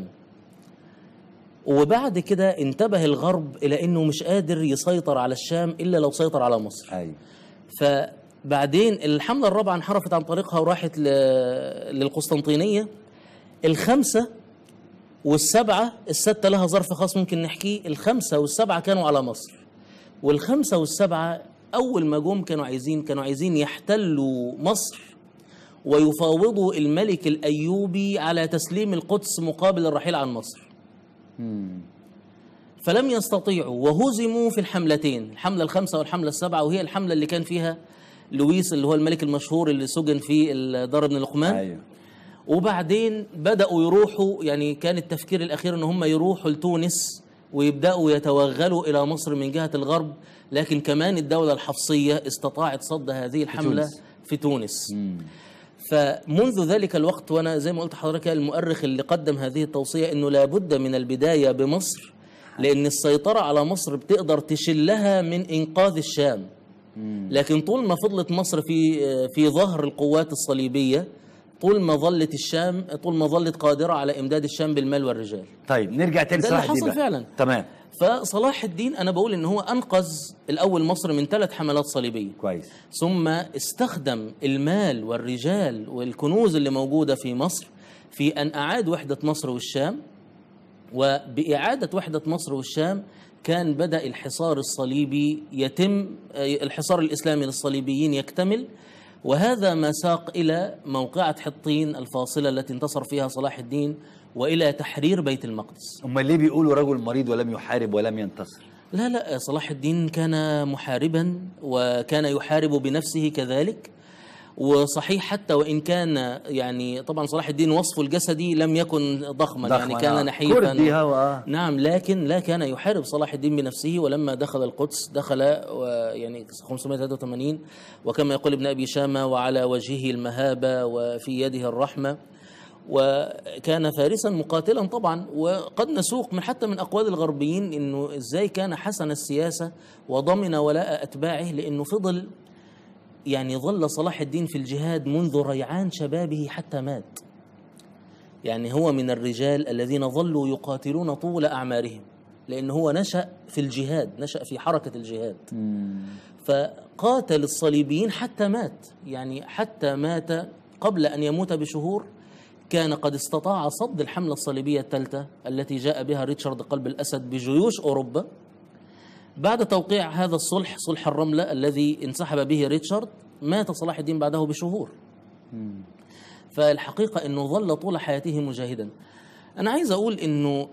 وبعد كده انتبه الغرب الى انه مش قادر يسيطر على الشام الا لو سيطر على مصر أيوه فبعدين الحملة الرابعة انحرفت عن طريقها وراحت ل... للقسطنطينية الخمسة والسبعة الستة لها ظرف خاص ممكن نحكيه الخمسة والسبعة كانوا على مصر والخمسة والسبعة أول ما جم كانوا عايزين كانوا عايزين يحتلوا مصر ويفاوضوا الملك الأيوبي على تسليم القدس مقابل الرحيل عن مصر فلم يستطيعوا وهزموا في الحملتين الحملة الخامسة والحملة السبعة وهي الحملة اللي كان فيها لويس اللي هو الملك المشهور اللي سجن في دار ابن لقمان أيوه وبعدين بدأوا يروحوا يعني كان التفكير الأخير إن هم يروحوا لتونس ويبدأوا يتوغلوا إلى مصر من جهة الغرب لكن كمان الدولة الحفصية استطاعت صد هذه الحملة تونس. في تونس فمنذ ذلك الوقت وانا زي ما قلت لحضرتك المؤرخ اللي قدم هذه التوصيه انه لابد من البدايه بمصر لان السيطره على مصر بتقدر تشلها من انقاذ الشام لكن طول ما فضلت مصر في في ظهر القوات الصليبيه طول ما ظلت الشام طول ما ظلت قادره على امداد الشام بالمال والرجال طيب نرجع تاني ده اللي صلاح الدين حصل بقى. فعلا. تمام فصلاح الدين انا بقول ان هو انقذ الاول مصر من ثلاث حملات صليبيه كويس ثم استخدم المال والرجال والكنوز اللي موجودة في مصر في أن أعاد وحدة مصر والشام وبإعادة وحدة مصر والشام كان بدأ الحصار الصليبي يتم آه، الحصار الإسلامي للصليبيين يكتمل وهذا ما ساق إلى موقعة حطين الفاصلة التي انتصر فيها صلاح الدين وإلى تحرير بيت المقدس امال ليه بيقولوا رجل مريض ولم يحارب ولم ينتصر لا لا صلاح الدين كان محاربا وكان يحارب بنفسه كذلك وصحيح حتى وان كان يعني طبعا صلاح الدين وصفه الجسدي لم يكن ضخما يعني ضخماً، كان آه. نحيفا كردي هو، آه. نعم لكن لا كان يحارب صلاح الدين بنفسه ولما دخل القدس دخل و- يعني 583 وكما يقول ابن ابي شامه وعلى وجهه المهابه وفي يده الرحمه وكان فارسا مقاتلا طبعا وقد نسوق من حتى من اقوال الغربيين انه ازاي كان حسن السياسه وضمن ولاء اتباعه لانه فضل يعني ظل صلاح الدين في الجهاد منذ ريعان شبابه حتى مات يعني هو من الرجال الذين ظلوا يقاتلون طول اعمارهم لان هو نشا في الجهاد نشا في حركه الجهاد فقاتل الصليبيين حتى مات يعني حتى مات قبل ان يموت بشهور كان قد استطاع صد الحمله الصليبيه الثالثه التي جاء بها ريتشارد قلب الاسد بجيوش اوروبا بعد توقيع هذا الصلح صلح الرمله الذي انسحب به ريتشارد مات صلاح الدين بعده بشهور فالحقيقه انه ظل طول حياته مجاهدا انا عايز اقول انه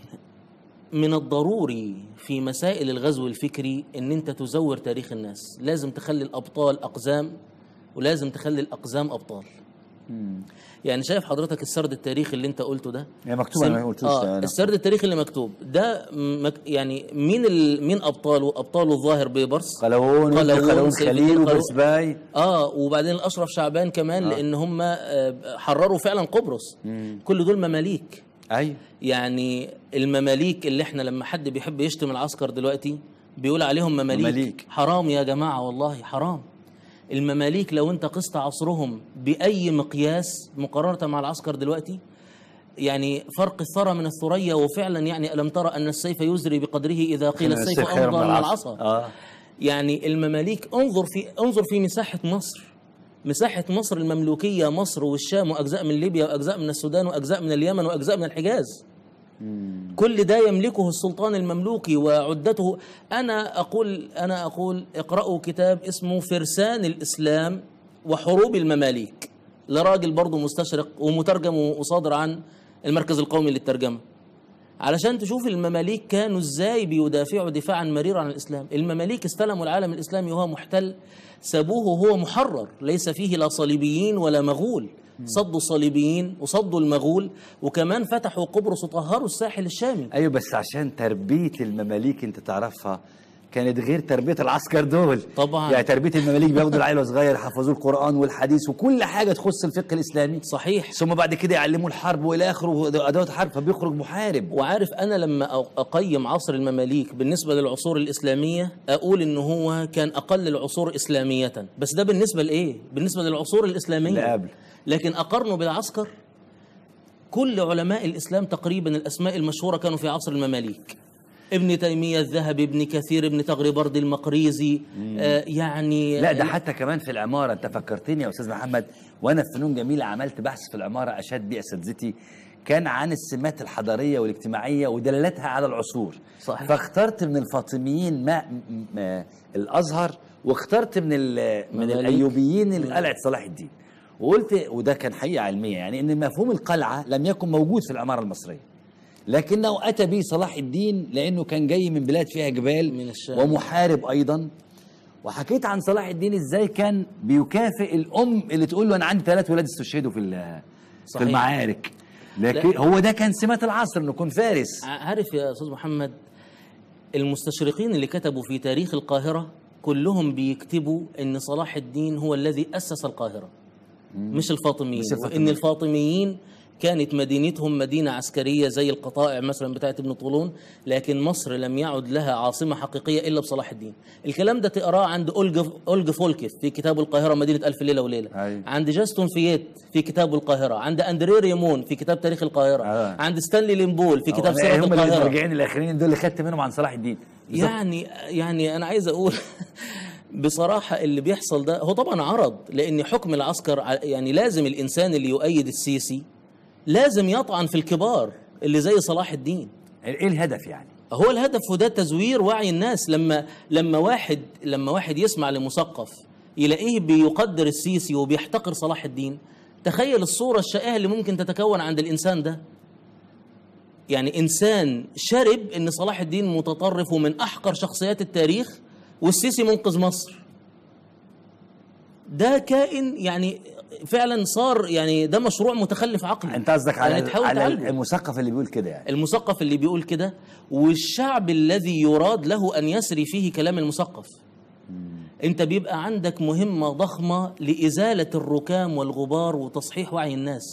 من الضروري في مسائل الغزو الفكري ان انت تزور تاريخ الناس لازم تخلي الابطال اقزام ولازم تخلي الاقزام ابطال يعني شايف حضرتك السرد التاريخي اللي انت قلته ده هي مكتوبة، أنا ما قلتوش آه أنا. السرد التاريخي اللي مكتوب ده مك يعني مين ال... مين ابطاله ابطاله الظاهر بيبرس قلاوون قلاوون، قلاوون سيف خليل الدين قلاوون. وبرسباي اه وبعدين الاشرف شعبان كمان لان هم آه، حرروا فعلا قبرص كل دول مماليك ايوه يعني المماليك اللي احنا لما حد بيحب يشتم العسكر دلوقتي بيقول عليهم مماليك, مماليك. حرام يا جماعة والله حرام المماليك لو انت قست عصرهم بأي مقياس مقارنة مع العسكر دلوقتي يعني فرق الثرى من الثريا وفعلا يعني ألم ترى أن السيف يزري بقدره إذا قيل السيف السيف خير أمضى من من العصا. العصا آه. يعني المماليك انظر في انظر في مساحة مصر مساحة مصر المملوكية مصر والشام وأجزاء من ليبيا وأجزاء من السودان وأجزاء من اليمن وأجزاء من الحجاز كل ده يملكه السلطان المملوكي وعدته انا اقول انا اقول اقرأوا كتاب اسمه فرسان الاسلام وحروب المماليك لراجل برضه مستشرق ومترجم وصادر عن المركز القومي للترجمه علشان تشوف المماليك كانوا ازاي بيدافعوا دفاعا مريرا عن الاسلام المماليك استلموا العالم الاسلامي وهو محتل سابوه وهو محرر ليس فيه لا صليبيين ولا مغول صدوا الصليبيين وصدوا المغول وكمان فتحوا قبرص وطهروا الساحل الشامي ايوه بس عشان تربيه المماليك انت تعرفها كانت غير تربيه العسكر دول طبعاً. يعني تربيه المماليك بياخدوا العيل وهو صغير يحفظوه القران والحديث وكل حاجه تخص الفقه الاسلامي صحيح ثم بعد كده يعلموه الحرب والى اخره ادوات حرب فبيخرج محارب وعارف انا لما أ- اقيم عصر المماليك بالنسبه للعصور الاسلاميه اقول ان هو كان اقل العصور اسلاميه بس ده بالنسبه لايه بالنسبه للعصور الاسلاميه اللي قبل. لكن اقارنه بالعسكر كل علماء الاسلام تقريبا الاسماء المشهوره كانوا في عصر المماليك ابن تيميه الذهبي ابن كثير ابن تغربرد المقريزي آه يعني لا ده حتى كمان في العماره انت فكرتني يا استاذ محمد وانا في فنون جميله عملت بحث في العماره اشاد بيه اساتذتي كان عن السمات الحضاريه والاجتماعيه ودلالتها على العصور صحيح. فاخترت من الفاطميين ما م- م- الازهر واخترت من ال- من مماليك. الايوبيين قلعه صلاح الدين وقلت وده كان حقيقه علميه يعني ان مفهوم القلعه لم يكن موجود في العماره المصريه لكنه اتى به صلاح الدين لانه كان جاي من بلاد فيها جبال من الشام. ومحارب ايضا وحكيت عن صلاح الدين ازاي كان بيكافئ الام اللي تقول له انا عندي ثلاث ولاد استشهدوا في ال- في صحيح. المعارك لكن لا. هو ده كان سمة العصر انه يكون فارس ع- عارف يا استاذ محمد المستشرقين اللي كتبوا في تاريخ القاهره كلهم بيكتبوا ان صلاح الدين هو الذي اسس القاهره مش الفاطميين مش وان الفاطميين. الفاطميين كانت مدينتهم مدينة عسكرية زي القطائع مثلا بتاعت ابن طولون لكن مصر لم يعد لها عاصمة حقيقية إلا بصلاح الدين الكلام ده تقراه عند أولج أولج فولكف في كتاب القاهرة مدينة ألف ليلة وليلة أيوة. عند جاستون فييت في كتاب القاهرة عند أندري ريمون في كتاب تاريخ القاهرة آه. عند ستانلي ليمبول في كتاب سيرة هم اللي القاهرة المرجعين الاخرين دول اللي خدت منهم عن صلاح الدين بالظبط. يعني يعني انا عايز اقول بصراحه اللي بيحصل ده هو طبعا عرض لان حكم العسكر ع- يعني لازم الانسان اللي يؤيد السيسي لازم يطعن في الكبار اللي زي صلاح الدين ايه الهدف يعني هو الهدف وده تزوير وعي الناس لما لما واحد لما واحد يسمع لمثقف يلاقيه بيقدر السيسي وبيحتقر صلاح الدين تخيل الصورة الشائعة اللي ممكن تتكون عند الإنسان ده يعني إنسان شرب إن صلاح الدين متطرف ومن أحقر شخصيات التاريخ والسيسي منقذ مصر ده كائن يعني فعلا صار يعني ده مشروع متخلف عقلي انت قصدك على, يعني تحاول على تعالجه. المثقف اللي بيقول كده يعني المثقف اللي بيقول كده والشعب الذي يراد له ان يسري فيه كلام المثقف انت بيبقى عندك مهمه ضخمه لازاله الركام والغبار وتصحيح وعي الناس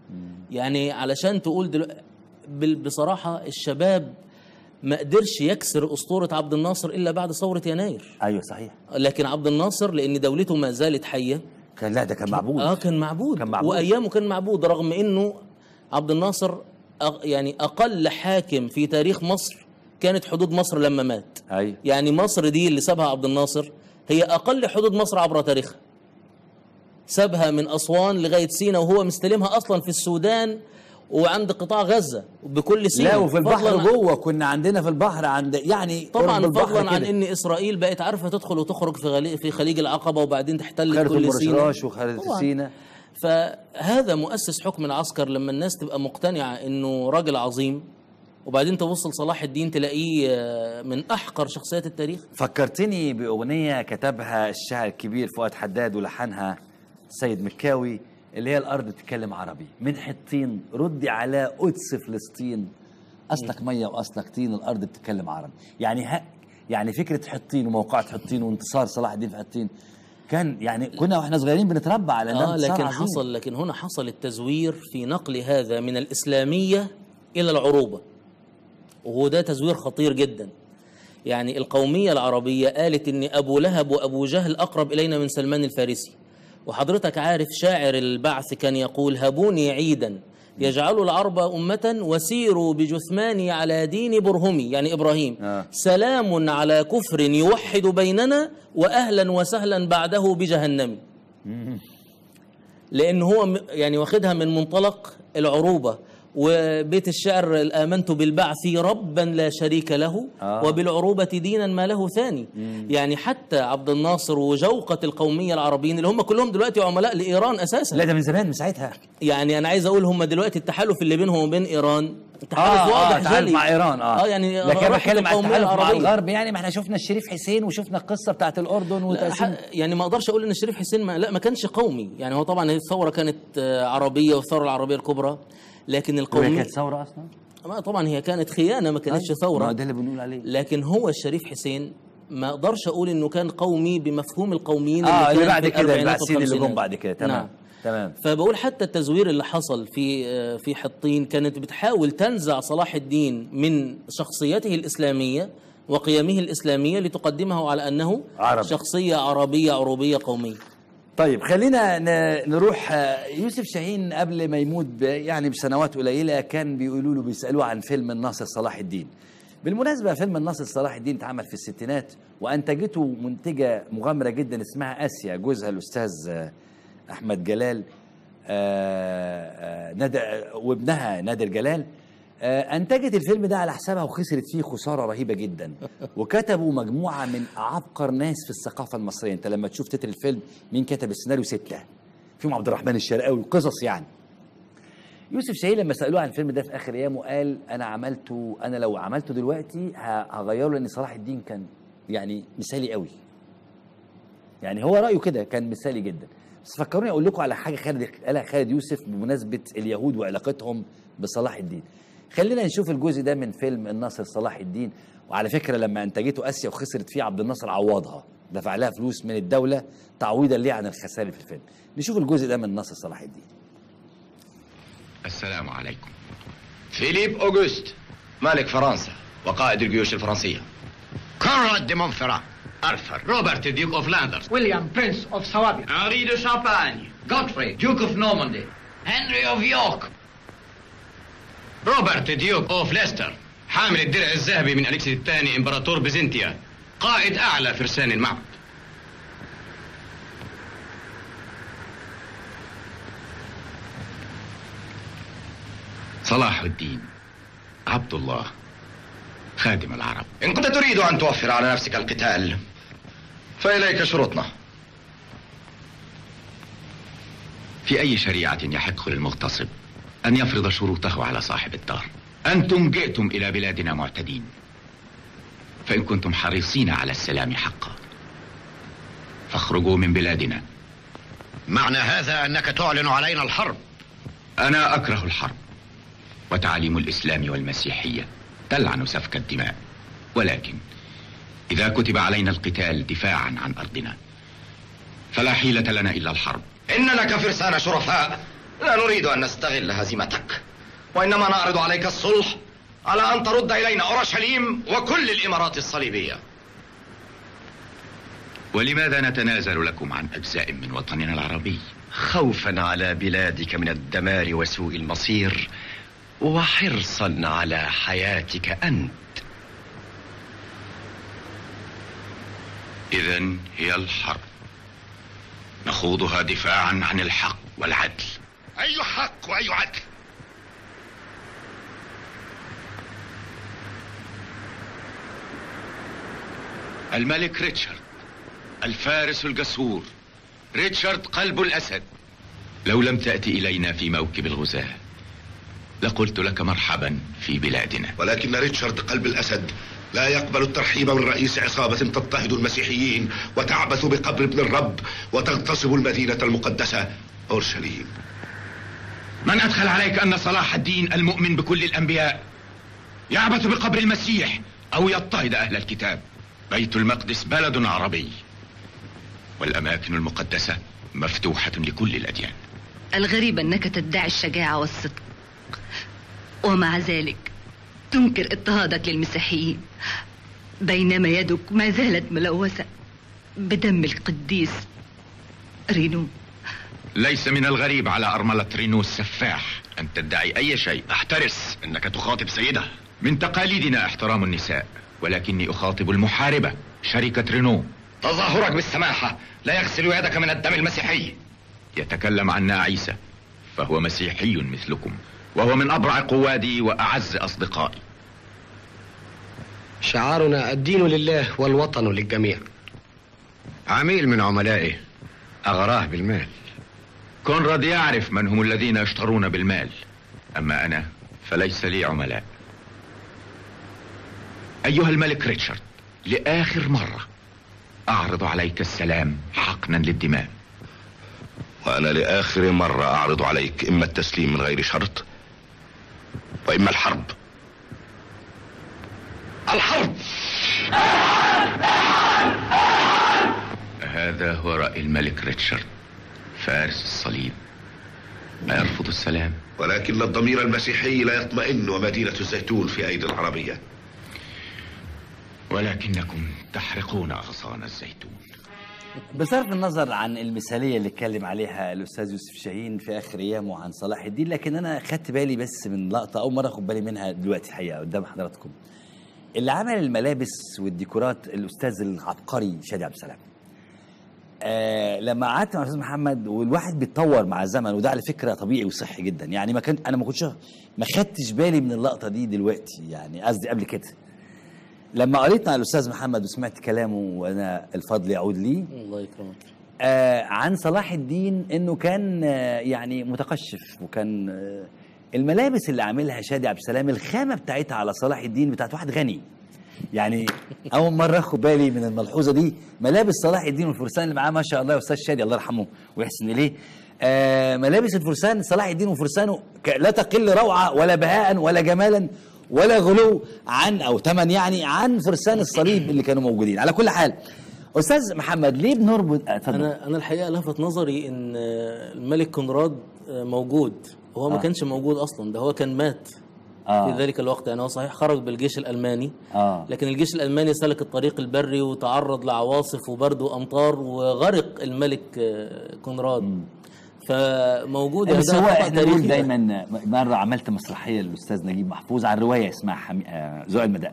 يعني علشان تقول دلوقتي بصراحه الشباب ما قدرش يكسر اسطوره عبد الناصر الا بعد ثوره يناير ايوه صحيح لكن عبد الناصر لان دولته ما زالت حيه كان لا ده كان معبود اه كان معبود, كان معبود. وايامه كان معبود رغم انه عبد الناصر أق- يعني اقل حاكم في تاريخ مصر كانت حدود مصر لما مات ايوه يعني مصر دي اللي سابها عبد الناصر هي اقل حدود مصر عبر تاريخها سابها من اسوان لغايه سينا وهو مستلمها اصلا في السودان وعند قطاع غزه بكل سينا لا وفي البحر فضلاً- جوه كنا عندنا في البحر عند يعني طبعا قرب البحر فضلا عن كده. ان اسرائيل بقت عارفه تدخل وتخرج في غلي في خليج العقبه وبعدين تحتل خارطة كل سينا الرشراش وخارطة طبعاً. سينا فهذا مؤسس حكم العسكر لما الناس تبقى مقتنعه انه راجل عظيم وبعدين تبص لصلاح الدين تلاقيه آه، من احقر شخصيات التاريخ فكرتني بأغنية كتبها الشاعر الكبير فؤاد حداد ولحنها سيد مكاوي اللي هي الأرض تتكلم عربي من حطين ردي على قدس فلسطين أصلك مية وأصلك طين الأرض بتتكلم عربي يعني ها يعني فكرة حطين وموقعة حطين وانتصار صلاح الدين في حطين كان يعني كنا واحنا صغيرين بنتربى على ده اه انتصار لكن عظيم. حصل لكن هنا حصل التزوير في نقل هذا من الاسلاميه الى العروبه وهو ده تزوير خطير جدا يعني القوميه العربيه قالت ان ابو لهب وابو جهل اقرب الينا من سلمان الفارسي وحضرتك عارف شاعر البعث كان يقول هبوني عيدا يجعل العرب أمة وسيروا بجثماني على دين برهمي يعني إبراهيم آه. سلام على كفر يوحد بيننا وأهلا وسهلا بعده بجهنم لان هو م- يعني واخدها من منطلق العروبه وبيت الشعر آمنت بالبعث ربا لا شريك له آه. وبالعروبة دينا ما له ثاني يعني حتى عبد الناصر وجوقة القومية العربيين اللي هم كلهم دلوقتي عملاء لإيران أساسا لا ده من زمان من ساعتها يعني أنا عايز أقول هم دلوقتي التحالف اللي بينهم وبين إيران تحالف اه واضح اه تعالف جلي. مع ايران اه اه يعني لكن رحمة بتكلم على القومية التحالف مع العربية. الغرب يعني ما احنا شفنا الشريف حسين وشفنا القصه بتاعت الاردن لا، وتقسيم ح- يعني ما اقدرش اقول ان الشريف حسين ما لا ما كانش قومي يعني هو طبعا الثوره كانت آه، عربيه والثوره العربيه الكبرى لكن وهي القوميه كانت ثوره اصلا ما طبعا هي كانت خيانه ما كانتش ما ثوره ده اللي بنقول عليه لكن هو الشريف حسين ما اقدرش اقول انه كان قومي بمفهوم القوميين اه اللي كان بعد في كده الأربعينات البعثيين اللي جم والخمسينات. بعد كده تمام نعم. تمام فبقول حتى التزوير اللي حصل في آه، في حطين كانت بتحاول تنزع صلاح الدين من شخصيته الاسلاميه وقيمه الاسلاميه لتقدمه على انه عربي. شخصيه عربيه عروبيه قوميه طيب خلينا ن- نروح آه، يوسف شاهين قبل ما يموت ب- يعني بسنوات قليله كان بيقولوا له بيسالوه عن فيلم الناصر صلاح الدين بالمناسبه فيلم الناصر صلاح الدين اتعمل في الستينات وانتجته منتجه مغامره جدا اسمها اسيا جوزها الاستاذ آه، احمد جلال آه، آه، ندى وابنها نادر جلال آه، انتجت الفيلم ده على حسابها وخسرت فيه خساره رهيبه جدا وكتبوا مجموعه من عبقر ناس في الثقافه المصريه انت لما تشوف تتر الفيلم مين كتب السيناريو سته فيهم عبد الرحمن الشرقاوي قصص يعني يوسف شاهين لما سالوه عن الفيلم ده في اخر ايامه قال انا عملته انا لو عملته دلوقتي ه- هغيره لان صلاح الدين كان يعني مثالي قوي يعني هو رايه كده كان مثالي جدا بس فكروني اقول لكم على حاجه خالد قالها خالد يوسف بمناسبه اليهود وعلاقتهم بصلاح الدين خلينا نشوف الجزء ده من فيلم الناصر صلاح الدين وعلى فكره لما انتجته اسيا وخسرت فيه عبد الناصر عوضها دفع لها فلوس من الدوله تعويضا ليه عن الخسائر في الفيلم نشوف الجزء ده من الناصر صلاح الدين السلام عليكم فيليب أوغست ملك فرنسا وقائد الجيوش الفرنسية كونراد دي مونفران أرثر روبرت ديوك أوف لاندرز William, Prince of Swabia. هنري دو شامباني غودفري ديوك أوف نورماندي هنري أوف يورك روبرت ديوك أوف ليستر حامل الدرع الذهبي من أليكس الثاني إمبراطور بيزنطيا قائد أعلى فرسان المعبد صلاح الدين عبد الله خادم العرب إن كنت تريد أن توفر على نفسك القتال فإليك شروطنا في أي شريعة يحق للمغتصب أن يفرض شروطه على صاحب الدار أنتم جئتم إلى بلادنا معتدين فإن كنتم حريصين على السلام حقا فاخرجوا من بلادنا معنى هذا أنك تعلن علينا الحرب أنا أكره الحرب وتعاليم الإسلام والمسيحية تلعن سفك الدماء ولكن إذا كتب علينا القتال دفاعا عن أرضنا فلا حيلة لنا إلا الحرب إن لك فرسان شرفاء لا نريد أن نستغل هزيمتك وإنما نعرض عليك الصلح على أن ترد إلينا أورشليم وكل الإمارات الصليبية ولماذا نتنازل لكم عن أجزاء من وطننا العربي خوفا على بلادك من الدمار وسوء المصير وحرصا على حياتك أنت إذا هي الحرب نخوضها دفاعا عن الحق والعدل أي حق وأي عدل الملك ريتشارد الفارس الجسور ريتشارد قلب الأسد لو لم تأتي إلينا في موكب الغزاة لقلت لك مرحبا في بلادنا ولكن ريتشارد قلب الأسد لا يقبل الترحيب من رئيس عصابة تضطهد المسيحيين وتعبث بقبر ابن الرب وتغتصب المدينة المقدسة أورشليم من أدخل عليك أن صلاح الدين المؤمن بكل الأنبياء يعبث بقبر المسيح أو يضطهد أهل الكتاب بيت المقدس بلد عربي والأماكن المقدسة مفتوحة لكل الأديان الغريب أنك تدعي الشجاعة والصدق ومع ذلك تنكر اضطهادك للمسيحيين بينما يدك ما زالت ملوثة بدم القديس رينو ليس من الغريب على أرملة رينو السفاح أن تدعي أي شيء احترس إنك تخاطب سيدة من تقاليدنا احترام النساء ولكني أخاطب المحاربة شركة رينو تظاهرك بالسماحة لا يغسل يدك من الدم المسيحي يتكلم عنا عيسى فهو مسيحي مثلكم وهو من أبرع قوادي وأعز أصدقائي شعارنا الدين لله والوطن للجميع عميل من عملائه أغراه بالمال كونراد يعرف من هم الذين يشترون بالمال أما أنا فليس لي عملاء أيها الملك ريتشارد لآخر مرة أعرض عليك السلام حقنا للدماء وأنا لآخر مرة أعرض عليك إما التسليم من غير شرط وإما الحرب الحرب هذا هو رأي الملك ريتشارد فارس الصليب أيرفض السلام ولكن الضمير المسيحي لا يطمئن ومدينة الزيتون في أيدي العربية ولكنكم تحرقون أغصان الزيتون بصرف النظر عن المثاليه اللي اتكلم عليها الاستاذ يوسف شاهين في اخر ايامه عن صلاح الدين لكن انا خدت بالي بس من لقطه اول مره اخد بالي منها دلوقتي الحقيقه قدام حضراتكم اللي عمل الملابس والديكورات الاستاذ العبقري شادي عبد السلام آه لما قعدت مع الاستاذ محمد والواحد بيتطور مع الزمن وده على فكره طبيعي وصحي جدا يعني ما كنت انا ما كنتش ما خدتش بالي من اللقطه دي دلوقتي يعني قصدي قبل كده لما قريت مع الاستاذ محمد وسمعت كلامه وانا الفضل يعود لي الله يكرمك آه عن صلاح الدين انه كان آه يعني متقشف وكان آه الملابس اللي عاملها شادي عبد السلام الخامه بتاعتها على صلاح الدين بتاعت واحد غني يعني اول مره اخد بالي من الملحوظه دي ملابس صلاح الدين والفرسان اللي معاه ما شاء الله يا استاذ شادي الله يرحمه ويحسن اليه آه ملابس الفرسان صلاح الدين وفرسانه ك- لا تقل روعه ولا بهاء ولا جمالا ولا غلو عن او ثمن يعني عن فرسان الصليب اللي كانوا موجودين على كل حال استاذ محمد ليه بنربط آه، اتفضل انا انا الحقيقه لفت نظري ان آه، الملك كونراد آه، موجود هو ما آه. كانش موجود اصلا ده هو كان مات آه. في ذلك الوقت يعني هو صحيح خرج بالجيش الالماني آه. لكن الجيش الالماني سلك الطريق البري وتعرض لعواصف وبرد وامطار وغرق الملك آه، كونراد فموجود يعني بس ده هو خطأ احنا نقول تاريخي. دايما مره عملت مسرحيه للاستاذ نجيب محفوظ عن روايه اسمها حمي... آه، ذوق المداء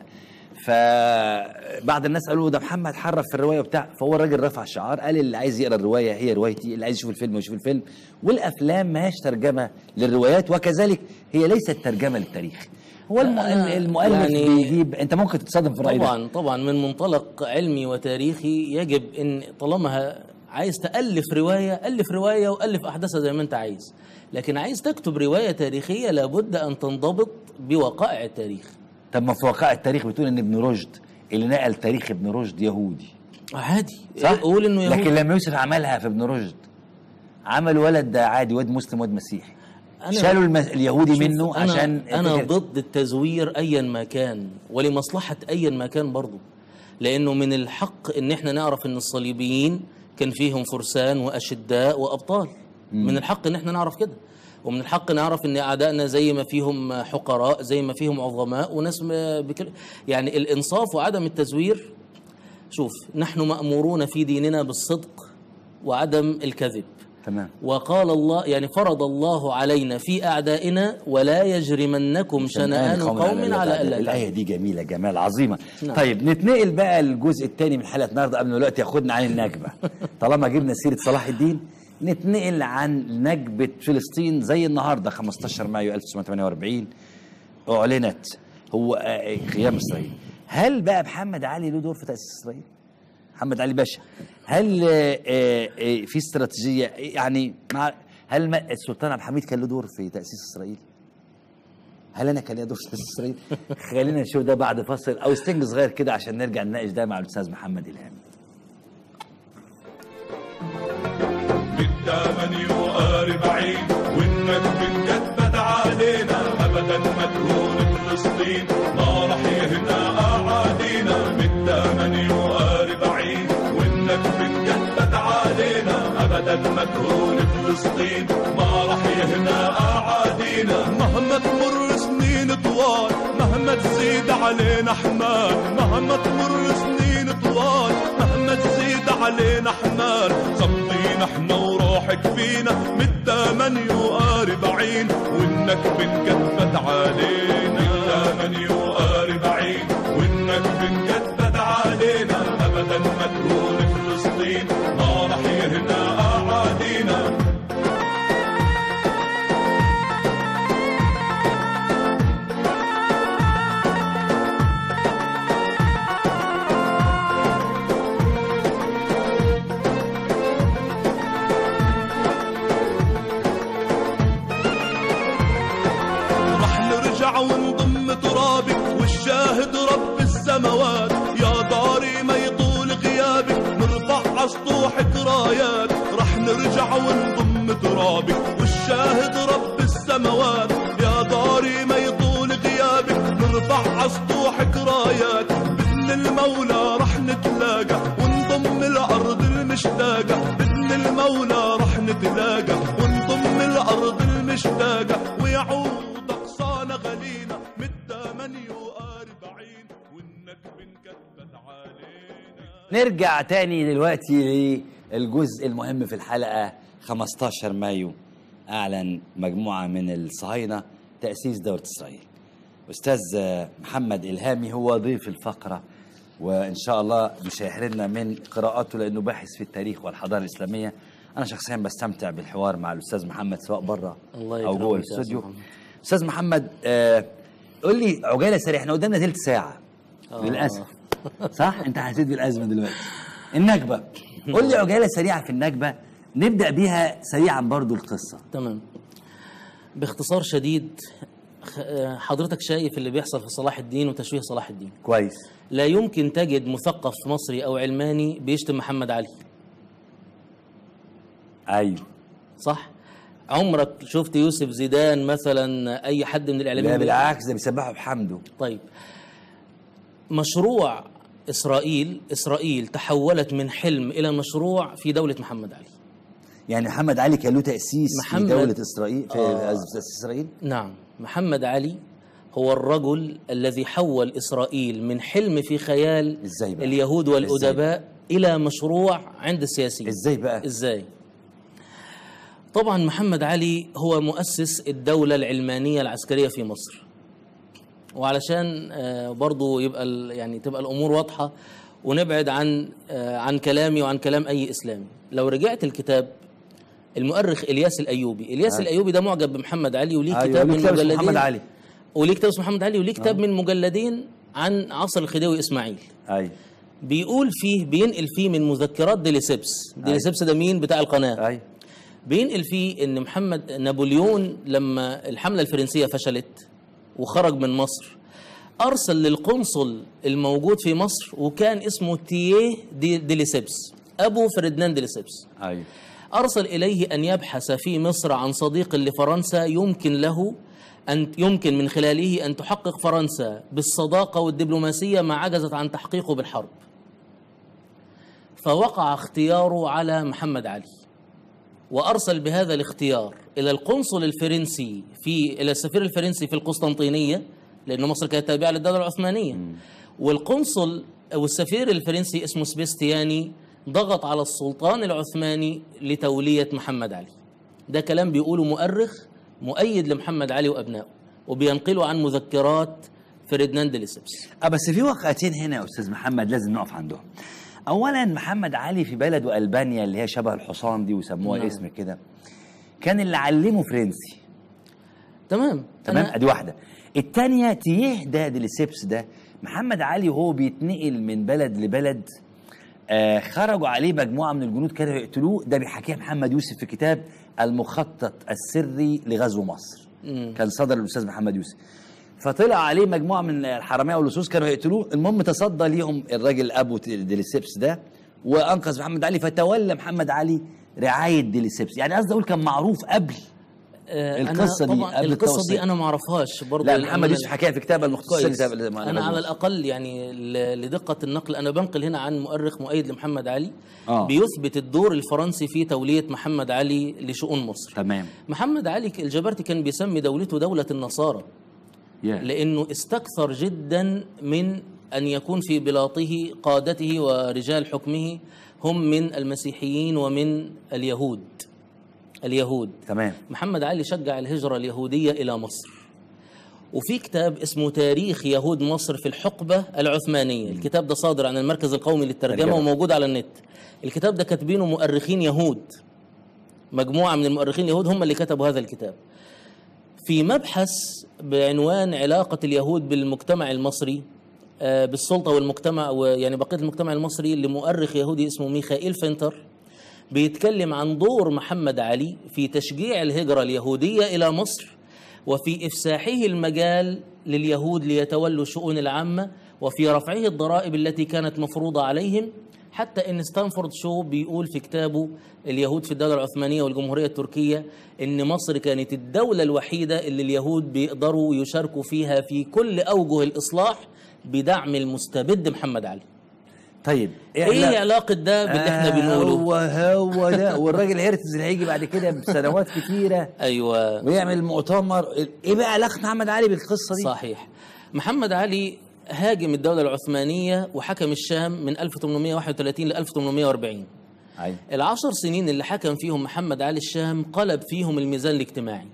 فبعض الناس قالوا ده محمد حرف في الروايه وبتاع فهو الراجل رفع شعار قال اللي عايز يقرا الروايه هي روايتي اللي عايز يشوف الفيلم يشوف الفيلم والافلام ما هيش ترجمه للروايات وكذلك هي ليست ترجمه للتاريخ هو الم... أنا المؤلف يعني- بيجيب انت ممكن تتصادم في الراي ده طبعا طبعا من منطلق علمي وتاريخي يجب ان طالما عايز تالف روايه الف روايه والف احداثها زي ما انت عايز لكن عايز تكتب روايه تاريخيه لابد ان تنضبط بوقائع التاريخ طب ما في وقائع التاريخ بتقول ان ابن رشد اللي نقل تاريخ ابن رشد يهودي عادي صح؟ قول انه يهودي. لكن لما يوسف عملها في ابن رشد عمل ولد ده عادي واد مسلم واد مسيحي أنا- شالوا الم... اليهودي شوف، منه أنا عشان انا فكرة- ضد التزوير ايا ما كان ولمصلحه ايا ما كان برضه لانه من الحق ان احنا نعرف ان الصليبيين كان فيهم فرسان واشداء وابطال من الحق ان احنا نعرف كده ومن الحق نعرف ان اعدائنا زي ما فيهم حقراء زي ما فيهم عظماء وناس م- بكل يعني الانصاف وعدم التزوير شوف نحن مامورون في ديننا بالصدق وعدم الكذب تمام وقال الله يعني فرض الله علينا في اعدائنا ولا يجرمنكم شنآن قوم على الا الآية تعدلوا. دي جميلة جمال عظيمة نعم. طيب نتنقل بقى للجزء الثاني من حلقة النهاردة قبل ما الوقت ياخدنا عن النكبة طالما جبنا سيرة صلاح الدين نتنقل عن نكبة فلسطين زي النهاردة 15 مايو 1948 أعلنت هو آه، قيام إسرائيل هل بقى محمد علي له دور في تأسيس إسرائيل؟ محمد علي باشا هل آه، آه، آه، في استراتيجية يعني مع هل ما- السلطان عبد الحميد كان له دور في تأسيس إسرائيل؟ هل انا كان ليا دور في تأسيس اسرائيل؟ خلينا نشوف ده بعد فاصل او ستنج صغير كده عشان نرجع نناقش ده مع الاستاذ محمد الهامي. بالدامن يقارب بعيد وانك بنكتبت علينا ابدا ما تهون فلسطين ما رح يهنا اعادينا بالدامن يقارب بعيد وانك بنكتبت علينا ابدا ما تهون فلسطين ما رح يهنا اعادينا مهما تمر سنين طوال مهما تزيد علينا حمال مهما تمر سنين طوال مهما تزيد علينا حمال صمتين احنا وروحك فينا بالدامن يقارب عين وانك بنكتبت علينا بالدامن يقارب عين وانك بنكتبت علينا ابدا ما تكون فلسطين ما رح يهنا اعادينا رح نرجع ونضم ترابك والشاهد رب السماوات يا داري ما يطول غيابك نرفع عسطوحك رايات رح نرجع ونضم ترابك والشاهد رب السماوات يا داري ما يطول غيابك نرفع عسطوحك رايات بإذن المولى رح نتلاقى ونضم الأرض المشتاقة بإذن المولى رح نتلاقى ونضم الأرض المشتاقة ويعود أقصانا غلينا مدامن يقارب عين وإنك بنكتبت علينا نرجع تاني دلوقتي للجزء المهم في الحلقه 15 مايو اعلن مجموعه من الصهاينه تاسيس دوله اسرائيل. استاذ محمد الهامي هو ضيف الفقره وان شاء الله مش هيحرمنا من قراءاته لانه باحث في التاريخ والحضاره الاسلاميه. انا شخصيا بستمتع بالحوار مع الاستاذ محمد سواء بره الله او يكرمك جوه يا أستاذ الاستوديو. محمد. استاذ محمد آه قول لي عجاله سريعه احنا قدامنا ثلث ساعه آه. للاسف صح انت حسيت بالازمه دلوقتي النكبه قول لي عجاله سريعه في النكبه نبدا بيها سريعا برضو القصه تمام باختصار شديد خ- آه، حضرتك شايف اللي بيحصل في صلاح الدين وتشويه صلاح الدين كويس لا يمكن تجد مثقف مصري او علماني بيشتم محمد علي ايوه صح عمرك شفت يوسف زيدان مثلا اي حد من الاعلاميين لا بي- بالعكس ده بيسبحوا بحمده طيب مشروع اسرائيل اسرائيل تحولت من حلم الى مشروع في دوله محمد علي يعني محمد علي كان له تاسيس محمد- في دوله اسرائيل في آه. آه. تاسيس اسرائيل نعم محمد علي هو الرجل الذي حول اسرائيل من حلم في خيال ازاي بقى اليهود والادباء الى مشروع عند السياسيين ازاي بقى ازاي طبعا محمد علي هو مؤسس الدولة العلمانية العسكرية في مصر وعلشان آه، برضو يبقى ال- يعني تبقى الأمور واضحة ونبعد عن آه، عن كلامي وعن كلام أي إسلامي لو رجعت الكتاب المؤرخ إلياس الأيوبي إلياس آه. الأيوبي ده معجب بمحمد علي وليه أيوة، كتاب له من كتاب اسمه مجلدين محمد علي. وليه كتاب اسمه محمد علي وليه كتاب من مجلدين عن عصر الخديوي إسماعيل ايوه بيقول فيه بينقل فيه من مذكرات ديليسيبس ديليسيبس ده مين بتاع القناة ايوه بينقل فيه ان محمد نابليون لما الحمله الفرنسيه فشلت وخرج من مصر ارسل للقنصل الموجود في مصر وكان اسمه تيه دي ديليسيبس ابو فرديناند ديليسيبس ايوه ارسل اليه ان يبحث في مصر عن صديق لفرنسا يمكن له ان يمكن من خلاله ان تحقق فرنسا بالصداقه والدبلوماسيه ما عجزت عن تحقيقه بالحرب فوقع اختياره على محمد علي وارسل بهذا الاختيار الى القنصل الفرنسي في الى السفير الفرنسي في القسطنطينيه لان مصر كانت تابعه للدوله العثمانيه والقنصل او السفير الفرنسي اسمه سبيستياني ضغط على السلطان العثماني لتوليه محمد علي ده كلام بيقوله مؤرخ مؤيد لمحمد علي وابنائه وبينقله عن مذكرات فرديناند ليسبس اه بس في وقعتين هنا يا استاذ محمد لازم نقف عندهم اولا محمد علي في بلده البانيا اللي هي شبه الحصان دي وسموها نعم. اسم كده كان اللي علمه فرنسي تمام تمام أنا- ادي واحده الثانيه تيه ده ديليسيبس ده محمد علي وهو بيتنقل من بلد لبلد آه خرجوا عليه مجموعه من الجنود كانوا يقتلوه ده بيحكيها محمد يوسف في كتاب المخطط السري لغزو مصر مم. كان صدر الاستاذ محمد يوسف فطلع عليه مجموعه من الحراميه واللصوص كانوا يقتلوه المهم تصدى ليهم الراجل ابو ديليسيبس ده وانقذ محمد علي فتولى محمد علي رعايه ديليسيبس يعني قصدي اقول كان معروف قبل آه، القصة أنا دي طبعا قبل القصه التوصية. دي انا ما اعرفهاش برضه لا محمد للأمانة. يوسف حكاها في كتاب المختصر كويس كتاب انا على الاقل يعني ل- لدقه النقل انا بنقل هنا عن مؤرخ مؤيد لمحمد علي آه. بيثبت الدور الفرنسي في توليه محمد علي لشؤون مصر تمام محمد علي ك- الجبرتي كان بيسمي دولته دوله النصارى yeah. لانه استكثر جدا من ان يكون في بلاطه قادته ورجال حكمه هم من المسيحيين ومن اليهود اليهود تمام محمد علي شجع الهجرة اليهودية إلى مصر وفي كتاب اسمه تاريخ يهود مصر في الحقبة العثمانية الكتاب ده صادر عن المركز القومي للترجمة ترجمة. وموجود على النت الكتاب ده كاتبينه مؤرخين يهود مجموعة من المؤرخين اليهود هم اللي كتبوا هذا الكتاب في مبحث بعنوان علاقة اليهود بالمجتمع المصري آه، بالسلطة والمجتمع ويعني بقية المجتمع المصري لمؤرخ يهودي اسمه ميخائيل فينتر بيتكلم عن دور محمد علي في تشجيع الهجرة اليهودية إلى مصر وفي إفساحه المجال لليهود ليتولوا الشؤون العامة وفي رفعه الضرائب التي كانت مفروضة عليهم حتى ان ستانفورد شو بيقول في كتابه اليهود في الدوله العثمانيه والجمهوريه التركيه ان مصر كانت الدوله الوحيده اللي اليهود بيقدروا يشاركوا فيها في كل اوجه الاصلاح بدعم المستبد محمد علي طيب ايه علاقة- علاقه ده باللي احنا بنقوله هو هو ده والراجل هيرتز اللي هيجي بعد كده بسنوات كتيره ايوه ويعمل مؤتمر ايه بقى علاقه محمد علي بالقصه دي؟ صحيح محمد علي هاجم الدولة العثمانية وحكم الشام من 1831 ل 1840 أيوة. العشر سنين اللي حكم فيهم محمد علي الشام قلب فيهم الميزان الاجتماعي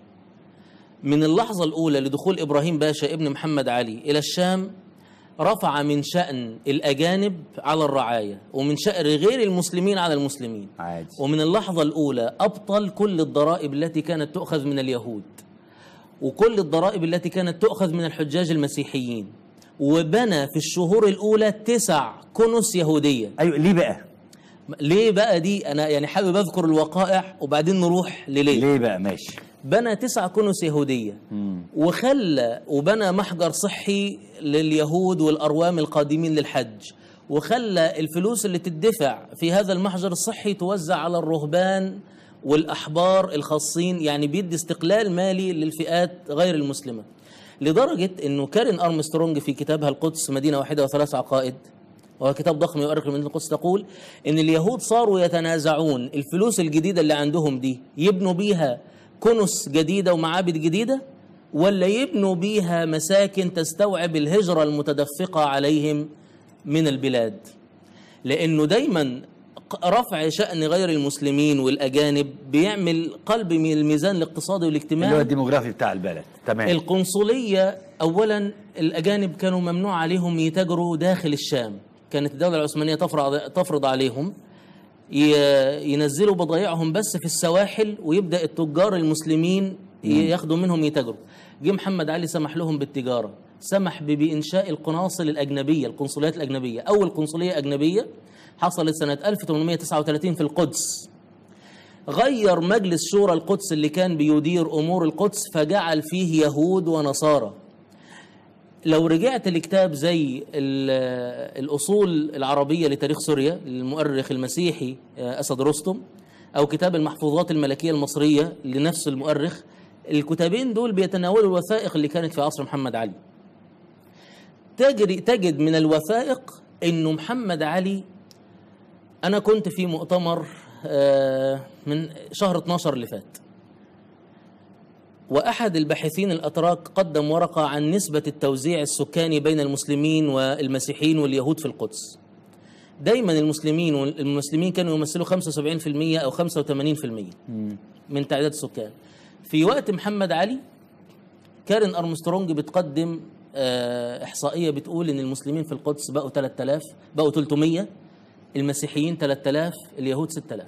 من اللحظة الأولى لدخول إبراهيم باشا ابن محمد علي إلى الشام رفع من شأن الأجانب على الرعاية ومن شأن غير المسلمين على المسلمين عادي ومن اللحظة الأولى أبطل كل الضرائب التي كانت تؤخذ من اليهود وكل الضرائب التي كانت تؤخذ من الحجاج المسيحيين وبنى في الشهور الأولى تسع كنس يهودية ايوه ليه بقى؟ ليه بقى دي أنا يعني حابب أذكر الوقائع وبعدين نروح لليه ليه بقى ماشي بنى تسع كنس يهودية وخلى وبنى محجر صحي لليهود والأروام القادمين للحج وخلى الفلوس اللي تدفع في هذا المحجر الصحي توزع على الرهبان والأحبار الخاصين يعني بيدي استقلال مالي للفئات غير المسلمة لدرجة أنه كارين أرمسترونج في كتابها القدس مدينة واحدة وثلاث عقائد وهو كتاب ضخم يؤرخ لمدينة القدس تقول إن اليهود صاروا يتنازعون الفلوس الجديدة اللي عندهم دي يبنوا بيها كنس جديدة ومعابد جديدة ولا يبنوا بيها مساكن تستوعب الهجرة المتدفقة عليهم من البلاد لأنه دايما ق- رفع شأن غير المسلمين والأجانب بيعمل قلب من الميزان الاقتصادي اللي هو والاجتماعي الديموغرافي بتاع البلد تمام القنصلية أولا الأجانب كانوا ممنوع عليهم يتاجروا داخل الشام كانت الدولة العثمانية تفرض تفرض عليهم ي- ينزلوا بضايعهم بس في السواحل ويبدأ التجار المسلمين ياخدوا منهم يتاجروا جه محمد علي سمح لهم بالتجارة سمح ب- بإنشاء القناصل الأجنبية القنصليات الأجنبية أول قنصلية أجنبية حصلت سنة 1839 في القدس غير مجلس شورى القدس اللي كان بيدير امور القدس فجعل فيه يهود ونصارى لو رجعت لكتاب زي ال- الاصول العربيه لتاريخ سوريا للمؤرخ المسيحي آه، اسد رستم او كتاب المحفوظات الملكيه المصريه لنفس المؤرخ الكتابين دول بيتناولوا الوثائق اللي كانت في عصر محمد علي تجري تجد من الوثائق انه محمد علي انا كنت في مؤتمر آه، من شهر 12 اللي فات وأحد الباحثين الأتراك قدم ورقة عن نسبة التوزيع السكاني بين المسلمين والمسيحيين واليهود في القدس دايما المسلمين والمسلمين كانوا يمثلوا 75% أو 85% من تعداد السكان في وقت محمد علي كارين أرمسترونج بتقدم آه، إحصائية بتقول إن المسلمين في القدس بقوا 3000 بقوا 300 المسيحيين 3000 اليهود 6000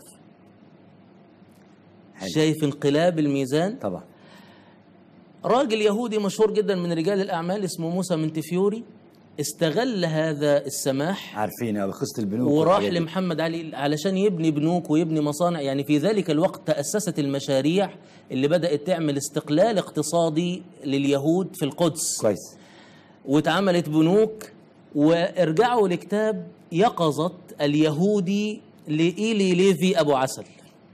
شايف انقلاب الميزان طبعا راجل يهودي مشهور جدا من رجال الأعمال اسمه موسى منتفيوري استغل هذا السماح عارفين آه، قصه البنوك وراح والحاجات دي. لمحمد علي علشان يبني بنوك ويبني مصانع يعني في ذلك الوقت تأسست المشاريع اللي بدأت تعمل استقلال اقتصادي لليهود في القدس كويس واتعملت بنوك وارجعوا لكتاب يقظة اليهودي لإيلي ليفي أبو عسل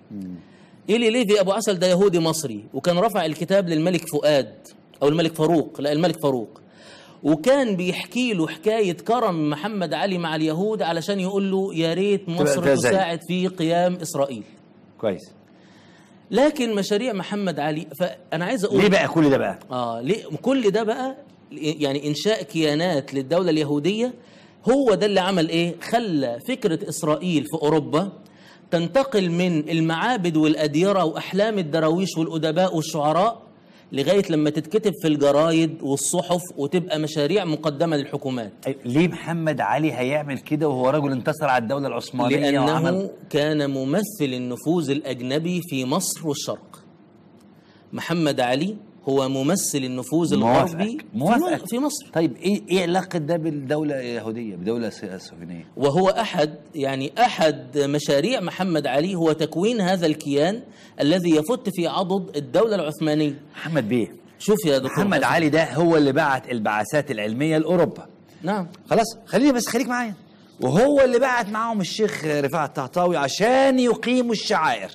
إيلي ليفي أبو عسل ده يهودي مصري وكان رفع الكتاب للملك فؤاد أو الملك فاروق لا الملك فاروق وكان بيحكي له حكاية كرم محمد علي مع اليهود علشان يقول له يا ريت مصر تبقى زي. تساعد في قيام إسرائيل كويس لكن مشاريع محمد علي فأنا عايز أقول ليه بقى كل ده بقى اه ليه كل ده بقى يعني انشاء كيانات للدوله اليهوديه هو ده اللي عمل ايه خلى فكره اسرائيل في اوروبا تنتقل من المعابد والاديره واحلام الدراويش والادباء والشعراء لغايه لما تتكتب في الجرايد والصحف وتبقى مشاريع مقدمه للحكومات أي- ليه محمد علي هيعمل كده وهو رجل انتصر على الدوله العثمانيه لانه وعمل كان ممثل النفوذ الاجنبي في مصر والشرق محمد علي هو ممثل النفوذ موافقك. الغربي في موافقك. م- في مصر طيب ايه ايه علاقه ده بالدوله اليهوديه بدوله س- صهيونيه وهو احد يعني احد مشاريع محمد علي هو تكوين هذا الكيان الذي يفت في عضد الدوله العثمانيه محمد بيه شوف يا دكتور محمد حسن. علي ده هو اللي بعت البعثات العلميه لاوروبا نعم خلاص خليني بس خليك معايا وهو اللي بعت معاهم الشيخ رفاعة الطهطاوي عشان يقيموا الشعائر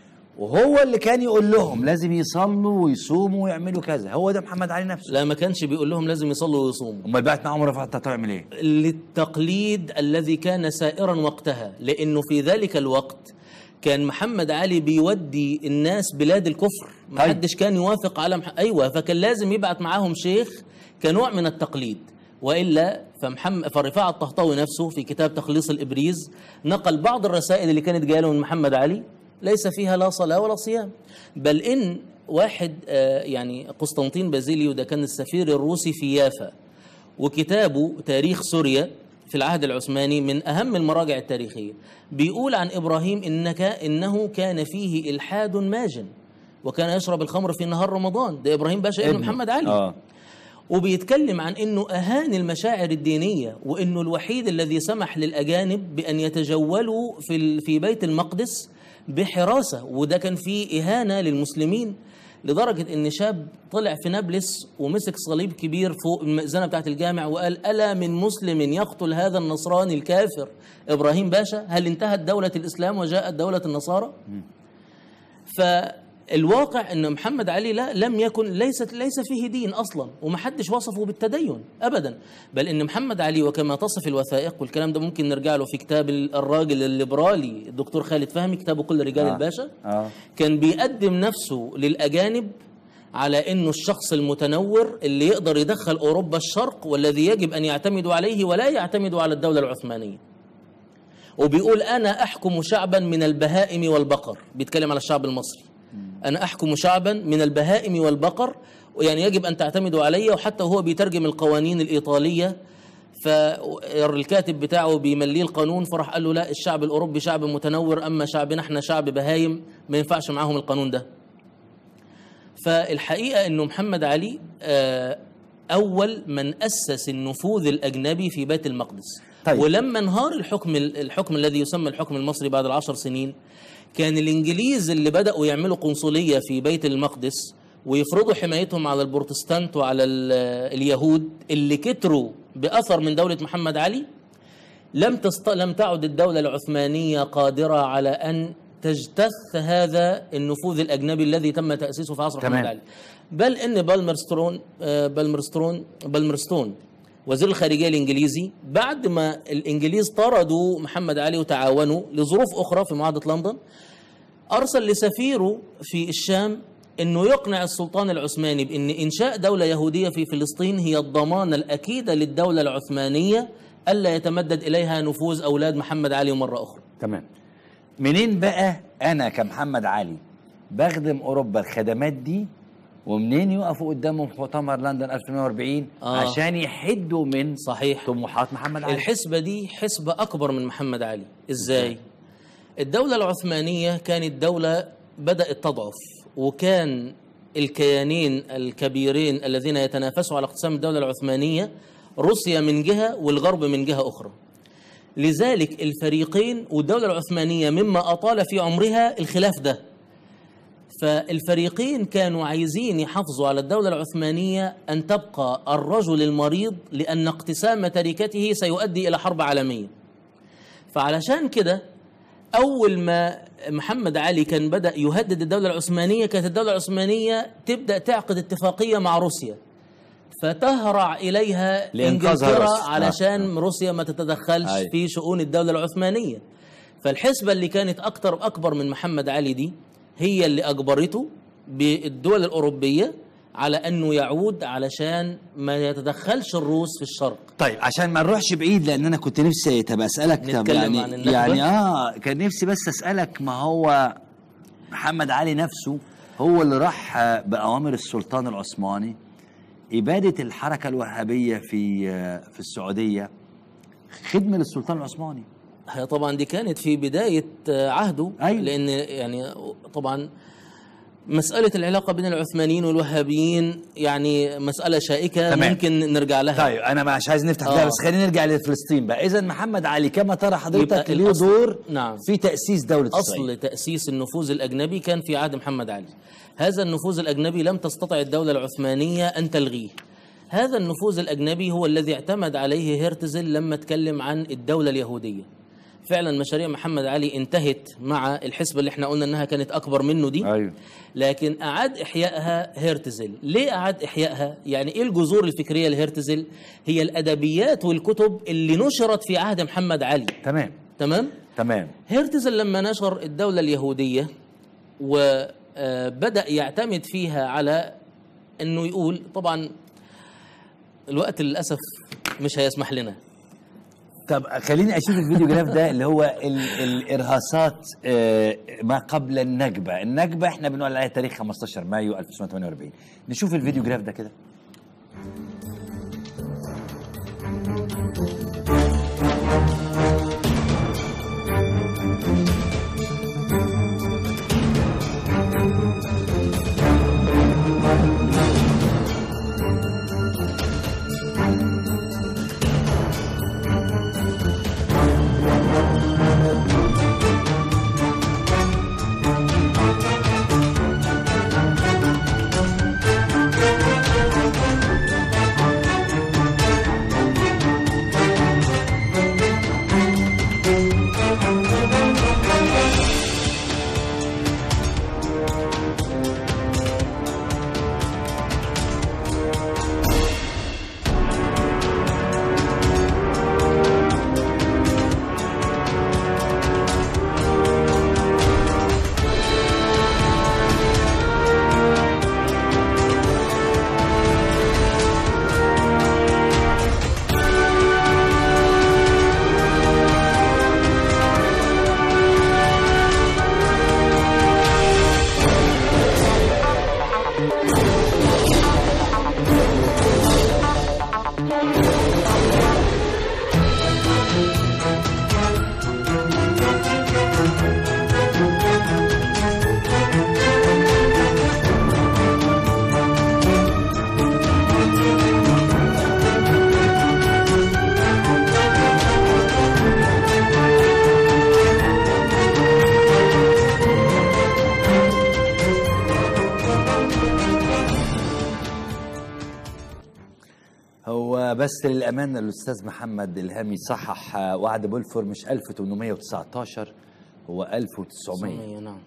وهو اللي كان يقول لهم لازم يصلوا ويصوموا ويعملوا كذا هو ده محمد علي نفسه لا ما كانش بيقول لهم لازم يصلوا ويصوموا امال بعت معاهم رفاعة الطهطاوي يعمل ايه للتقليد الذي كان سائرا وقتها لانه في ذلك الوقت كان محمد علي بيودي الناس بلاد الكفر ما طيب. حدش كان يوافق على مح... ايوه فكان لازم يبعت معاهم شيخ كنوع من التقليد والا فمحمد فرفاع الطهطاوي نفسه في كتاب تخليص الابريز نقل بعض الرسائل اللي كانت جايه له من محمد علي ليس فيها لا صلاه ولا صيام بل ان واحد آه، يعني قسطنطين بازيليو ده كان السفير الروسي في يافا وكتابه تاريخ سوريا في العهد العثماني من أهم المراجع التاريخية بيقول عن إبراهيم إنك إنه كان فيه إلحاد ماجن وكان يشرب الخمر في نهار رمضان ده إبراهيم باشا ابن ابنه. محمد علي اه وبيتكلم عن انه اهان المشاعر الدينيه وانه الوحيد الذي سمح للاجانب بان يتجولوا في ال- في بيت المقدس بحراسه وده كان فيه اهانه للمسلمين لدرجه ان شاب طلع في نابلس ومسك صليب كبير فوق المئذنه بتاعت الجامع وقال الا من مسلم يقتل هذا النصراني الكافر ابراهيم باشا هل انتهت دوله الاسلام وجاءت دوله النصارى؟ فالواقع ان محمد علي لا لم يكن ليست ليس فيه دين اصلا ومحدش وصفه بالتدين ابدا بل ان محمد علي وكما تصف الوثائق والكلام ده ممكن نرجع له في كتاب الراجل الليبرالي الدكتور خالد فهمي كتابه كل رجال آه. الباشا اه كان بيقدم نفسه للاجانب على انه الشخص المتنور اللي يقدر يدخل اوروبا الشرق والذي يجب ان يعتمدوا عليه ولا يعتمدوا على الدوله العثمانيه وبيقول انا احكم شعبا من البهائم والبقر بيتكلم على الشعب المصري انا احكم شعبا من البهائم والبقر يعني يجب ان تعتمدوا علي وحتى وهو بيترجم القوانين الايطاليه فالكاتب بتاعه بيمليه القانون فراح قال له لا الشعب الاوروبي شعب متنور اما شعبنا احنا شعب بهايم ما ينفعش معاهم القانون ده فالحقيقه انه محمد علي آه، اول من اسس النفوذ الاجنبي في بيت المقدس طيب. ولما انهار الحكم الحكم الذي يسمى الحكم المصري بعد العشر سنين كان الانجليز اللي بداوا يعملوا قنصليه في بيت المقدس ويفرضوا حمايتهم على البروتستانت وعلى ال- اليهود اللي كتروا باثر من دوله محمد علي لم تست... لم تعد الدولة العثمانية قادرة على أن تجتث هذا النفوذ الأجنبي الذي تم تأسيسه في عصر تمام. محمد علي بل إن بالمرسترون آه، بالمرسترون بالمرستون وزير الخارجيه الانجليزي بعد ما الانجليز طردوا محمد علي وتعاونوا لظروف اخرى في معاهده لندن ارسل لسفيره في الشام انه يقنع السلطان العثماني بان انشاء دوله يهوديه في فلسطين هي الضمانه الاكيده للدوله العثمانيه الا يتمدد اليها نفوذ اولاد محمد علي مره اخرى تمام منين بقى انا كمحمد علي بخدم اوروبا الخدمات دي ومنين يقفوا قدامهم في مؤتمر لندن 1940 آه. عشان يحدوا من صحيح طموحات محمد علي الحسبة دي حسبة أكبر من محمد علي إزاي؟ الدولة العثمانية كانت دولة بدأت تضعف وكان الكيانين الكبيرين الذين يتنافسوا على اقتسام الدولة العثمانية روسيا من جهة والغرب من جهة أخرى لذلك الفريقين والدولة العثمانية مما أطال في عمرها الخلاف ده فالفريقين كانوا عايزين يحافظوا على الدولة العثمانية أن تبقى الرجل المريض لأن اقتسام تركته سيؤدي إلى حرب عالمية فعلشان كده أول ما محمد علي كان بدأ يهدد الدولة العثمانية كانت الدولة العثمانية تبدأ تعقد اتفاقية مع روسيا فتهرع إليها لإنقاذها إنجلترا روسيا. علشان روسيا ما تتدخلش أيوة. في شؤون الدولة العثمانية فالحسبة اللي كانت أكتر أكبر من محمد علي دي هي اللي أجبرته بالدول الأوروبية على أنه يعود علشان ما يتدخلش الروس في الشرق طيب عشان ما نروحش بعيد لان انا كنت نفسي طب اسالك طب نتكلم يعني عن النخبة؟ يعني اه كان نفسي بس اسالك ما هو محمد علي نفسه هو اللي راح آه، باوامر السلطان العثماني اباده الحركه الوهابيه في آه، في السعوديه خدمه للسلطان العثماني هي طبعا دي كانت في بداية آه، عهده أيوة. لأن يعني طبعا مسألة العلاقة بين العثمانيين والوهابيين يعني مسألة شائكة تمام. ممكن نرجع لها طيب انا مش عايز نفتح آه. فيها بس خلينا نرجع لفلسطين بقى اذا محمد علي كما ترى حضرتك يبقى له الأصل- دور نعم. في تاسيس دوله أصل اسرائيل تأسيس النفوذ الأجنبي كان في عهد محمد علي هذا النفوذ الأجنبي لم تستطع الدولة العثمانية أن تلغيه هذا النفوذ الأجنبي هو الذي اعتمد عليه هرتزل لما اتكلم عن الدولة اليهودية فعلا مشاريع محمد علي انتهت مع الحسبة اللي احنا قلنا انها كانت اكبر منه دي ايوه لكن اعاد احيائها هرتزل ليه اعاد احيائها يعني ايه الجذور الفكريه لهرتزل هي الادبيات والكتب اللي نشرت في عهد محمد علي تمام تمام تمام هرتزل لما نشر الدولة اليهودية وبدأ يعتمد فيها على أنه يقول طبعا الوقت للأسف مش هيسمح لنا طب خليني اشوف الفيديو جراف ده اللي هو ال الارهاصات آه، ما قبل النكبه، النكبه احنا بنقول عليها تاريخ 15 مايو 1948 نشوف الفيديو جراف ده كده هو بس للامانه الاستاذ محمد الهامي صحح آه، وعد بولفور مش 1819 هو 1900 نعم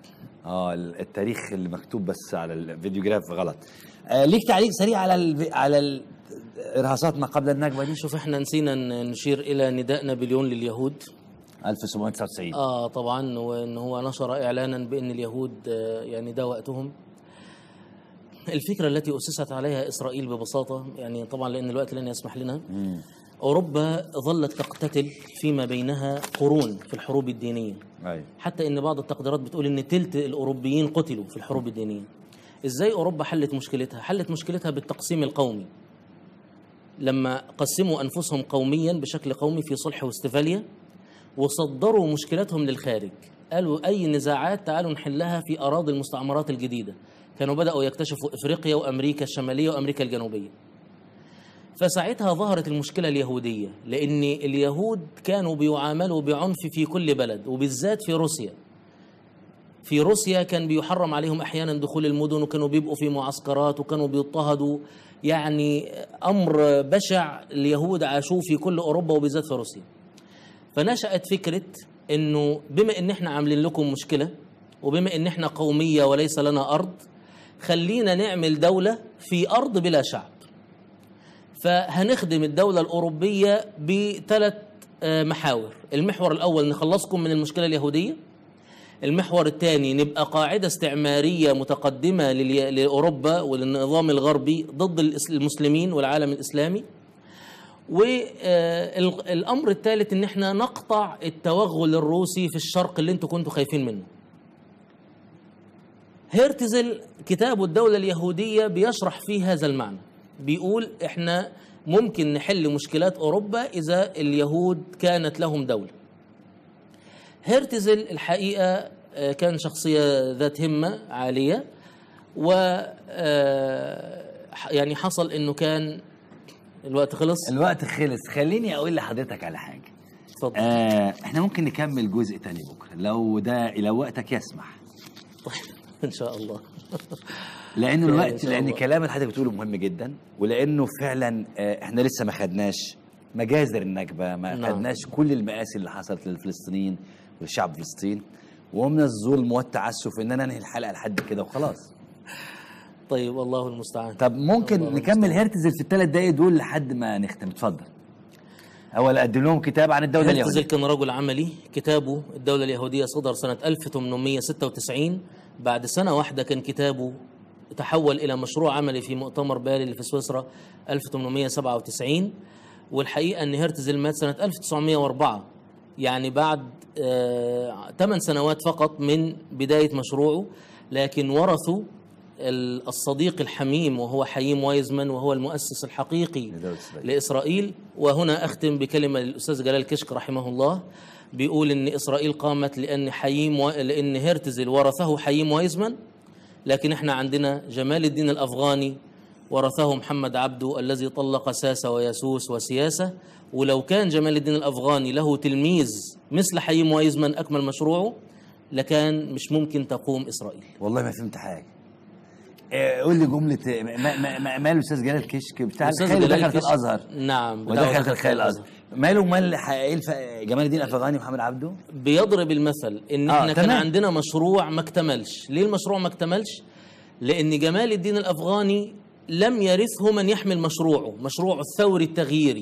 اه التاريخ اللي مكتوب بس على الفيديو جراف غلط آه ليك تعليق سريع على ال على ال ارهاصات ما قبل النكبه دي شوف احنا نسينا ن- نشير الى نداء نابليون لليهود 1799 اه طبعا وان هو نشر اعلانا بان اليهود آه، يعني ده وقتهم الفكره التي اسست عليها اسرائيل ببساطه يعني طبعا لان الوقت لن يسمح لنا اوروبا ظلت تقتتل فيما بينها قرون في الحروب الدينيه ايوه حتى ان بعض التقديرات بتقول ان تلت الاوروبيين قتلوا في الحروب الدينيه ازاي اوروبا حلت مشكلتها حلت مشكلتها بالتقسيم القومي لما قسموا انفسهم قوميا بشكل قومي في صلح واستفاليا وصدروا مشكلتهم للخارج قالوا اي نزاعات تعالوا نحلها في اراضي المستعمرات الجديده كانوا بداوا يكتشفوا افريقيا وامريكا الشماليه وامريكا الجنوبيه فساعتها ظهرت المشكلة اليهودية لأن اليهود كانوا بيعاملوا بعنف في كل بلد وبالذات في روسيا في روسيا كان بيحرم عليهم أحيانا دخول المدن وكانوا بيبقوا في معسكرات وكانوا بيضطهدوا يعني أمر بشع اليهود عاشوه في كل أوروبا وبالذات في روسيا فنشأت فكرة أنه بما أن احنا عاملين لكم مشكلة وبما أن احنا قومية وليس لنا أرض خلينا نعمل دولة في أرض بلا شعب فهنخدم الدولة الأوروبية بثلاث آه، محاور المحور الأول نخلصكم من المشكلة اليهودية المحور الثاني نبقى قاعدة استعمارية متقدمة للي- لأوروبا وللنظام الغربي ضد الإس- المسلمين والعالم الإسلامي والأمر الثالث إن احنا نقطع التوغل الروسي في الشرق اللي انتوا كنتوا خايفين منه هيرتزل كتابه الدولة اليهودية بيشرح فيه هذا المعنى بيقول احنا ممكن نحل مشكلات أوروبا إذا اليهود كانت لهم دولة هيرتزل الحقيقة آه، كان شخصية ذات همة عالية و آه، ح- يعني حصل انه كان الوقت خلص الوقت خلص خليني اقول لحضرتك على حاجه اتفضل آه احنا ممكن نكمل جزء تاني بكره لو ده لو وقتك يسمح ان شاء الله لانه خير إن الوقت شاء لان الله. الكلام اللي حضرتك بتقوله مهم جدا ولانه فعلا آه، احنا لسه ما خدناش مجازر النكبه ما نعم. خدناش كل المآسي اللي حصلت للفلسطينيين ولشعب فلسطين ومن الظلم والتعسف ان انا انهي الحلقه لحد كده وخلاص طيب الله المستعان طب ممكن الله نكمل المستعان. هيرتزل في الثلاث دقايق دول لحد ما نختم اتفضل اول اقدم لهم كتاب عن الدوله هرتزل اليهوديه كان رجل عملي كتابه الدولة اليهودية صدر سنة 1896 بعد سنة واحدة كان كتابه تحول إلى مشروع عملي في مؤتمر بالي اللي في سويسرا 1897 والحقيقة أن هرتزل مات سنة 1904 يعني بعد 8 سنوات فقط من بداية مشروعه لكن ورثوا ال- الصديق الحميم وهو حييم وايزمان وهو المؤسس الحقيقي لدولة إسرائيل. لإسرائيل وهنا أختم بكلمة للأستاذ جلال كشك رحمه الله بيقول إن إسرائيل قامت لأن حييم و... لأن هرتزل ورثه حييم وايزمان لكن إحنا عندنا جمال الدين الأفغاني ورثه محمد عبده الذي طلق ساسة وياسوس وسياسة ولو كان جمال الدين الأفغاني له تلميذ مثل حييم وايزمان أكمل مشروعه لكان مش ممكن تقوم إسرائيل والله ما فهمت حاجه آه، قول لي جمله آه، ما ما ما ماله الاستاذ جلال كشك بتاع الأستاذ الخيل جلال دخل في كشك- الازهر نعم بتاعه ودخل في دخل الخيل الازهر ماله مال ح- ايه الف... جمال الدين الافغاني ومحمد عبده بيضرب المثل ان آه، احنا كان تمام. عندنا مشروع ما اكتملش ليه المشروع ما اكتملش لان جمال الدين الافغاني لم يرثه من يحمل مشروعه مشروعه الثوري التغييري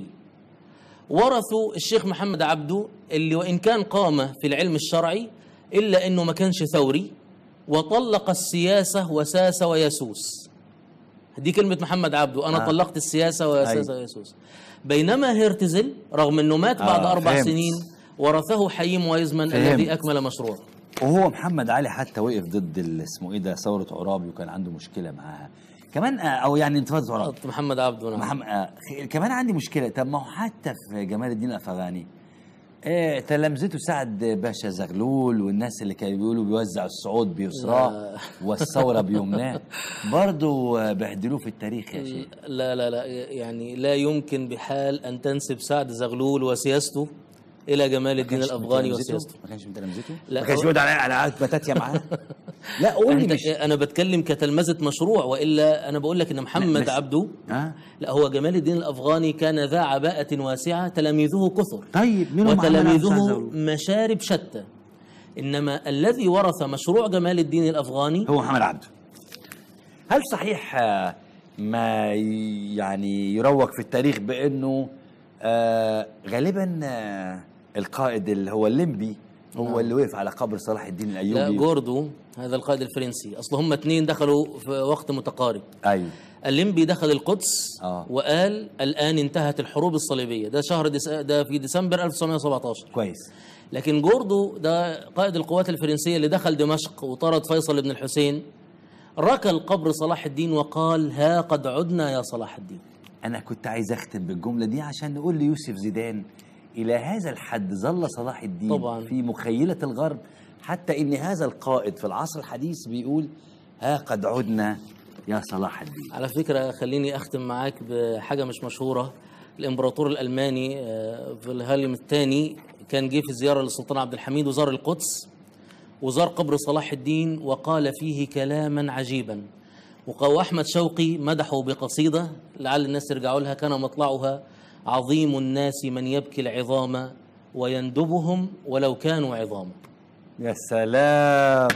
ورثوا الشيخ محمد عبده اللي وان كان قام في العلم الشرعي الا انه ما كانش ثوري وطلق السياسه وساس ويسوس دي كلمة محمد عبده أنا آه. آه. طلقت السياسة وساس أيوة. ويسوس بينما هيرتزل رغم أنه مات بعد آه، أربع فهمت. سنين ورثه حييم وايزمان فهمت. الذي أكمل مشروعه وهو محمد علي حتى وقف ضد ال- اسمه ايه ده ثوره عرابي وكان عنده مشكله معاها كمان آه، او يعني انتفاضه عرابي محمد عبده نعم محمد آه خ- كمان عندي مشكله طب ما هو حتى في جمال الدين الافغاني آه تلامذته سعد باشا زغلول والناس اللي كانوا بيقولوا بيوزع الصعود بيسراه لا. والثوره بيمناه برضه آه، بهدلوه في التاريخ يا شيخ لا لا لا يعني لا يمكن بحال أن تنسب سعد زغلول وسياسته إلى جمال الدين كانش الأفغاني من تلامذته؟ وسياسته ما كانش من تلامذته لا، ما كانش هو- بيقعد على على بتاتيا معاه لا قول لي أنت مش أنا بتكلم كتلمذة مشروع وإلا أنا بقول لك إن محمد بس- عبده اه لا هو جمال الدين الأفغاني كان ذا عباءة واسعة تلاميذه كثر طيب منهم محمد عبد وتلاميذه الزغلول. مشارب شتى إنما الذي ورث مشروع جمال الدين الأفغاني هو محمد عبده هل صحيح آه، ما ي- يعني يروج في التاريخ بانه آه غالبا آه القائد اللي هو الليمبي هو نعم. اللي وقف على قبر صلاح الدين لا الايوبي جوردو هذا القائد الفرنسي اصل هم اتنين دخلوا في وقت متقارب ايوه الليمبي دخل القدس آه. وقال الان انتهت الحروب الصليبيه ده شهر دس... ده في ديسمبر 1917 كويس لكن جوردو ده قائد القوات الفرنسيه اللي دخل دمشق وطرد فيصل بن الحسين ركل قبر صلاح الدين وقال ها قد عدنا يا صلاح الدين انا كنت عايز اختم بالجمله دي عشان نقول ليوسف زيدان الى هذا الحد ظل صلاح الدين طبعاً. في مخيله الغرب حتى ان هذا القائد في العصر الحديث بيقول ها قد عدنا يا صلاح الدين على فكرة خليني أختم معاك بحاجة مش مشهورة الإمبراطور الألماني آه، فيلهلم الثاني كان جه في زيارة للسلطان عبد الحميد وزار القدس وزار قبر صلاح الدين وقال فيه كلاما عجيبا وق- وأحمد شوقي مدحه بقصيدة لعل الناس يرجعوا لها كان مطلعها عظيم الناس من يبكي العظام ويندبهم ولو كانوا عظاما يا سلام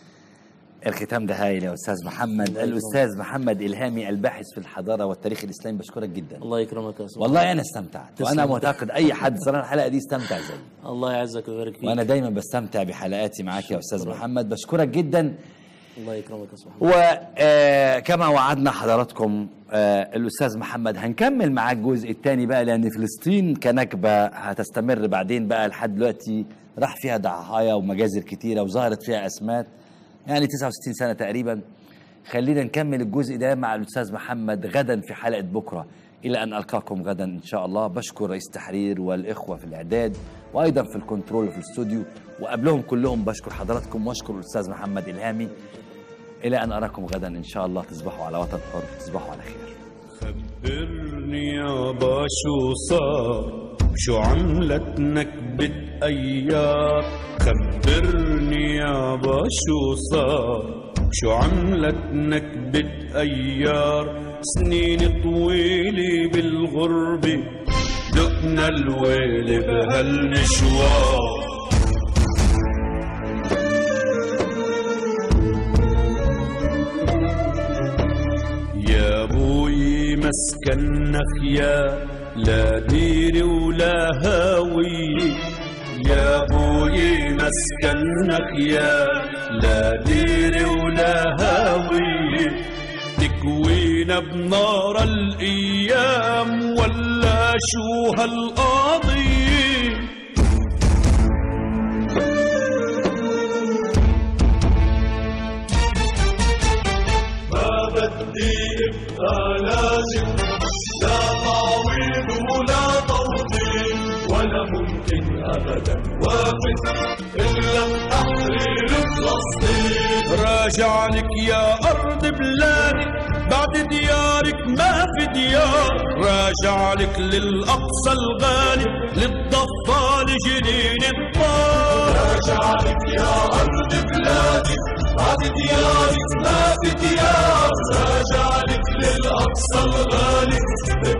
الختام ده هايل يا استاذ محمد الاستاذ محمد الهامي الباحث في الحضاره والتاريخ الاسلامي بشكرك جدا الله يكرمك يا أستاذ والله انا استمتعت وانا تسلم. معتقد اي حد صراحه الحلقه دي استمتع زيي الله يعزك ويبارك فيك وانا دايما بستمتع بحلقاتي معاك يا استاذ محمد بشكرك جدا الله يكرمك يا أستاذ محمد وكما وعدنا حضراتكم آه، الاستاذ محمد هنكمل معاه الجزء الثاني بقى لان فلسطين كنكبه هتستمر بعدين بقى لحد دلوقتي راح فيها ضحايا ومجازر كتيره وظهرت فيها اسمات يعني 69 سنه تقريبا خلينا نكمل الجزء ده مع الاستاذ محمد غدا في حلقه بكره الى ان القاكم غدا ان شاء الله بشكر رئيس التحرير والاخوه في الاعداد وايضا في الكنترول في الاستوديو وقبلهم كلهم بشكر حضراتكم واشكر الاستاذ محمد الهامي إلى أن أراكم غدا إن شاء الله تصبحوا على وطن حر تصبحوا على خير خبرني يابا شو صار شو عملت نكبة أيار خبرني يابا شو صار شو عملت نكبة أيار سنين طويلة بالغربة دقنا الويل بهالمشوار يا بوي مسكننا خيار لا دير ولا هاوية يا بوي مسكننا خيار لا دير ولا هاوية تكوينا بنار الأيام ولا شو هالقضية ما بدي ابقى لازم لا تعويض ولا توطين ولا ممكن ابدا وافق الا بتحرير فلسطين راجع لك يا ارض بلادي بعد ديارك ما في ديار راجع لك للاقصى الغالي للضفه لجنين الطار راجع لك يا ارض بلادي بعد ديارك ما في ديار راجع لك للاقصى الغالي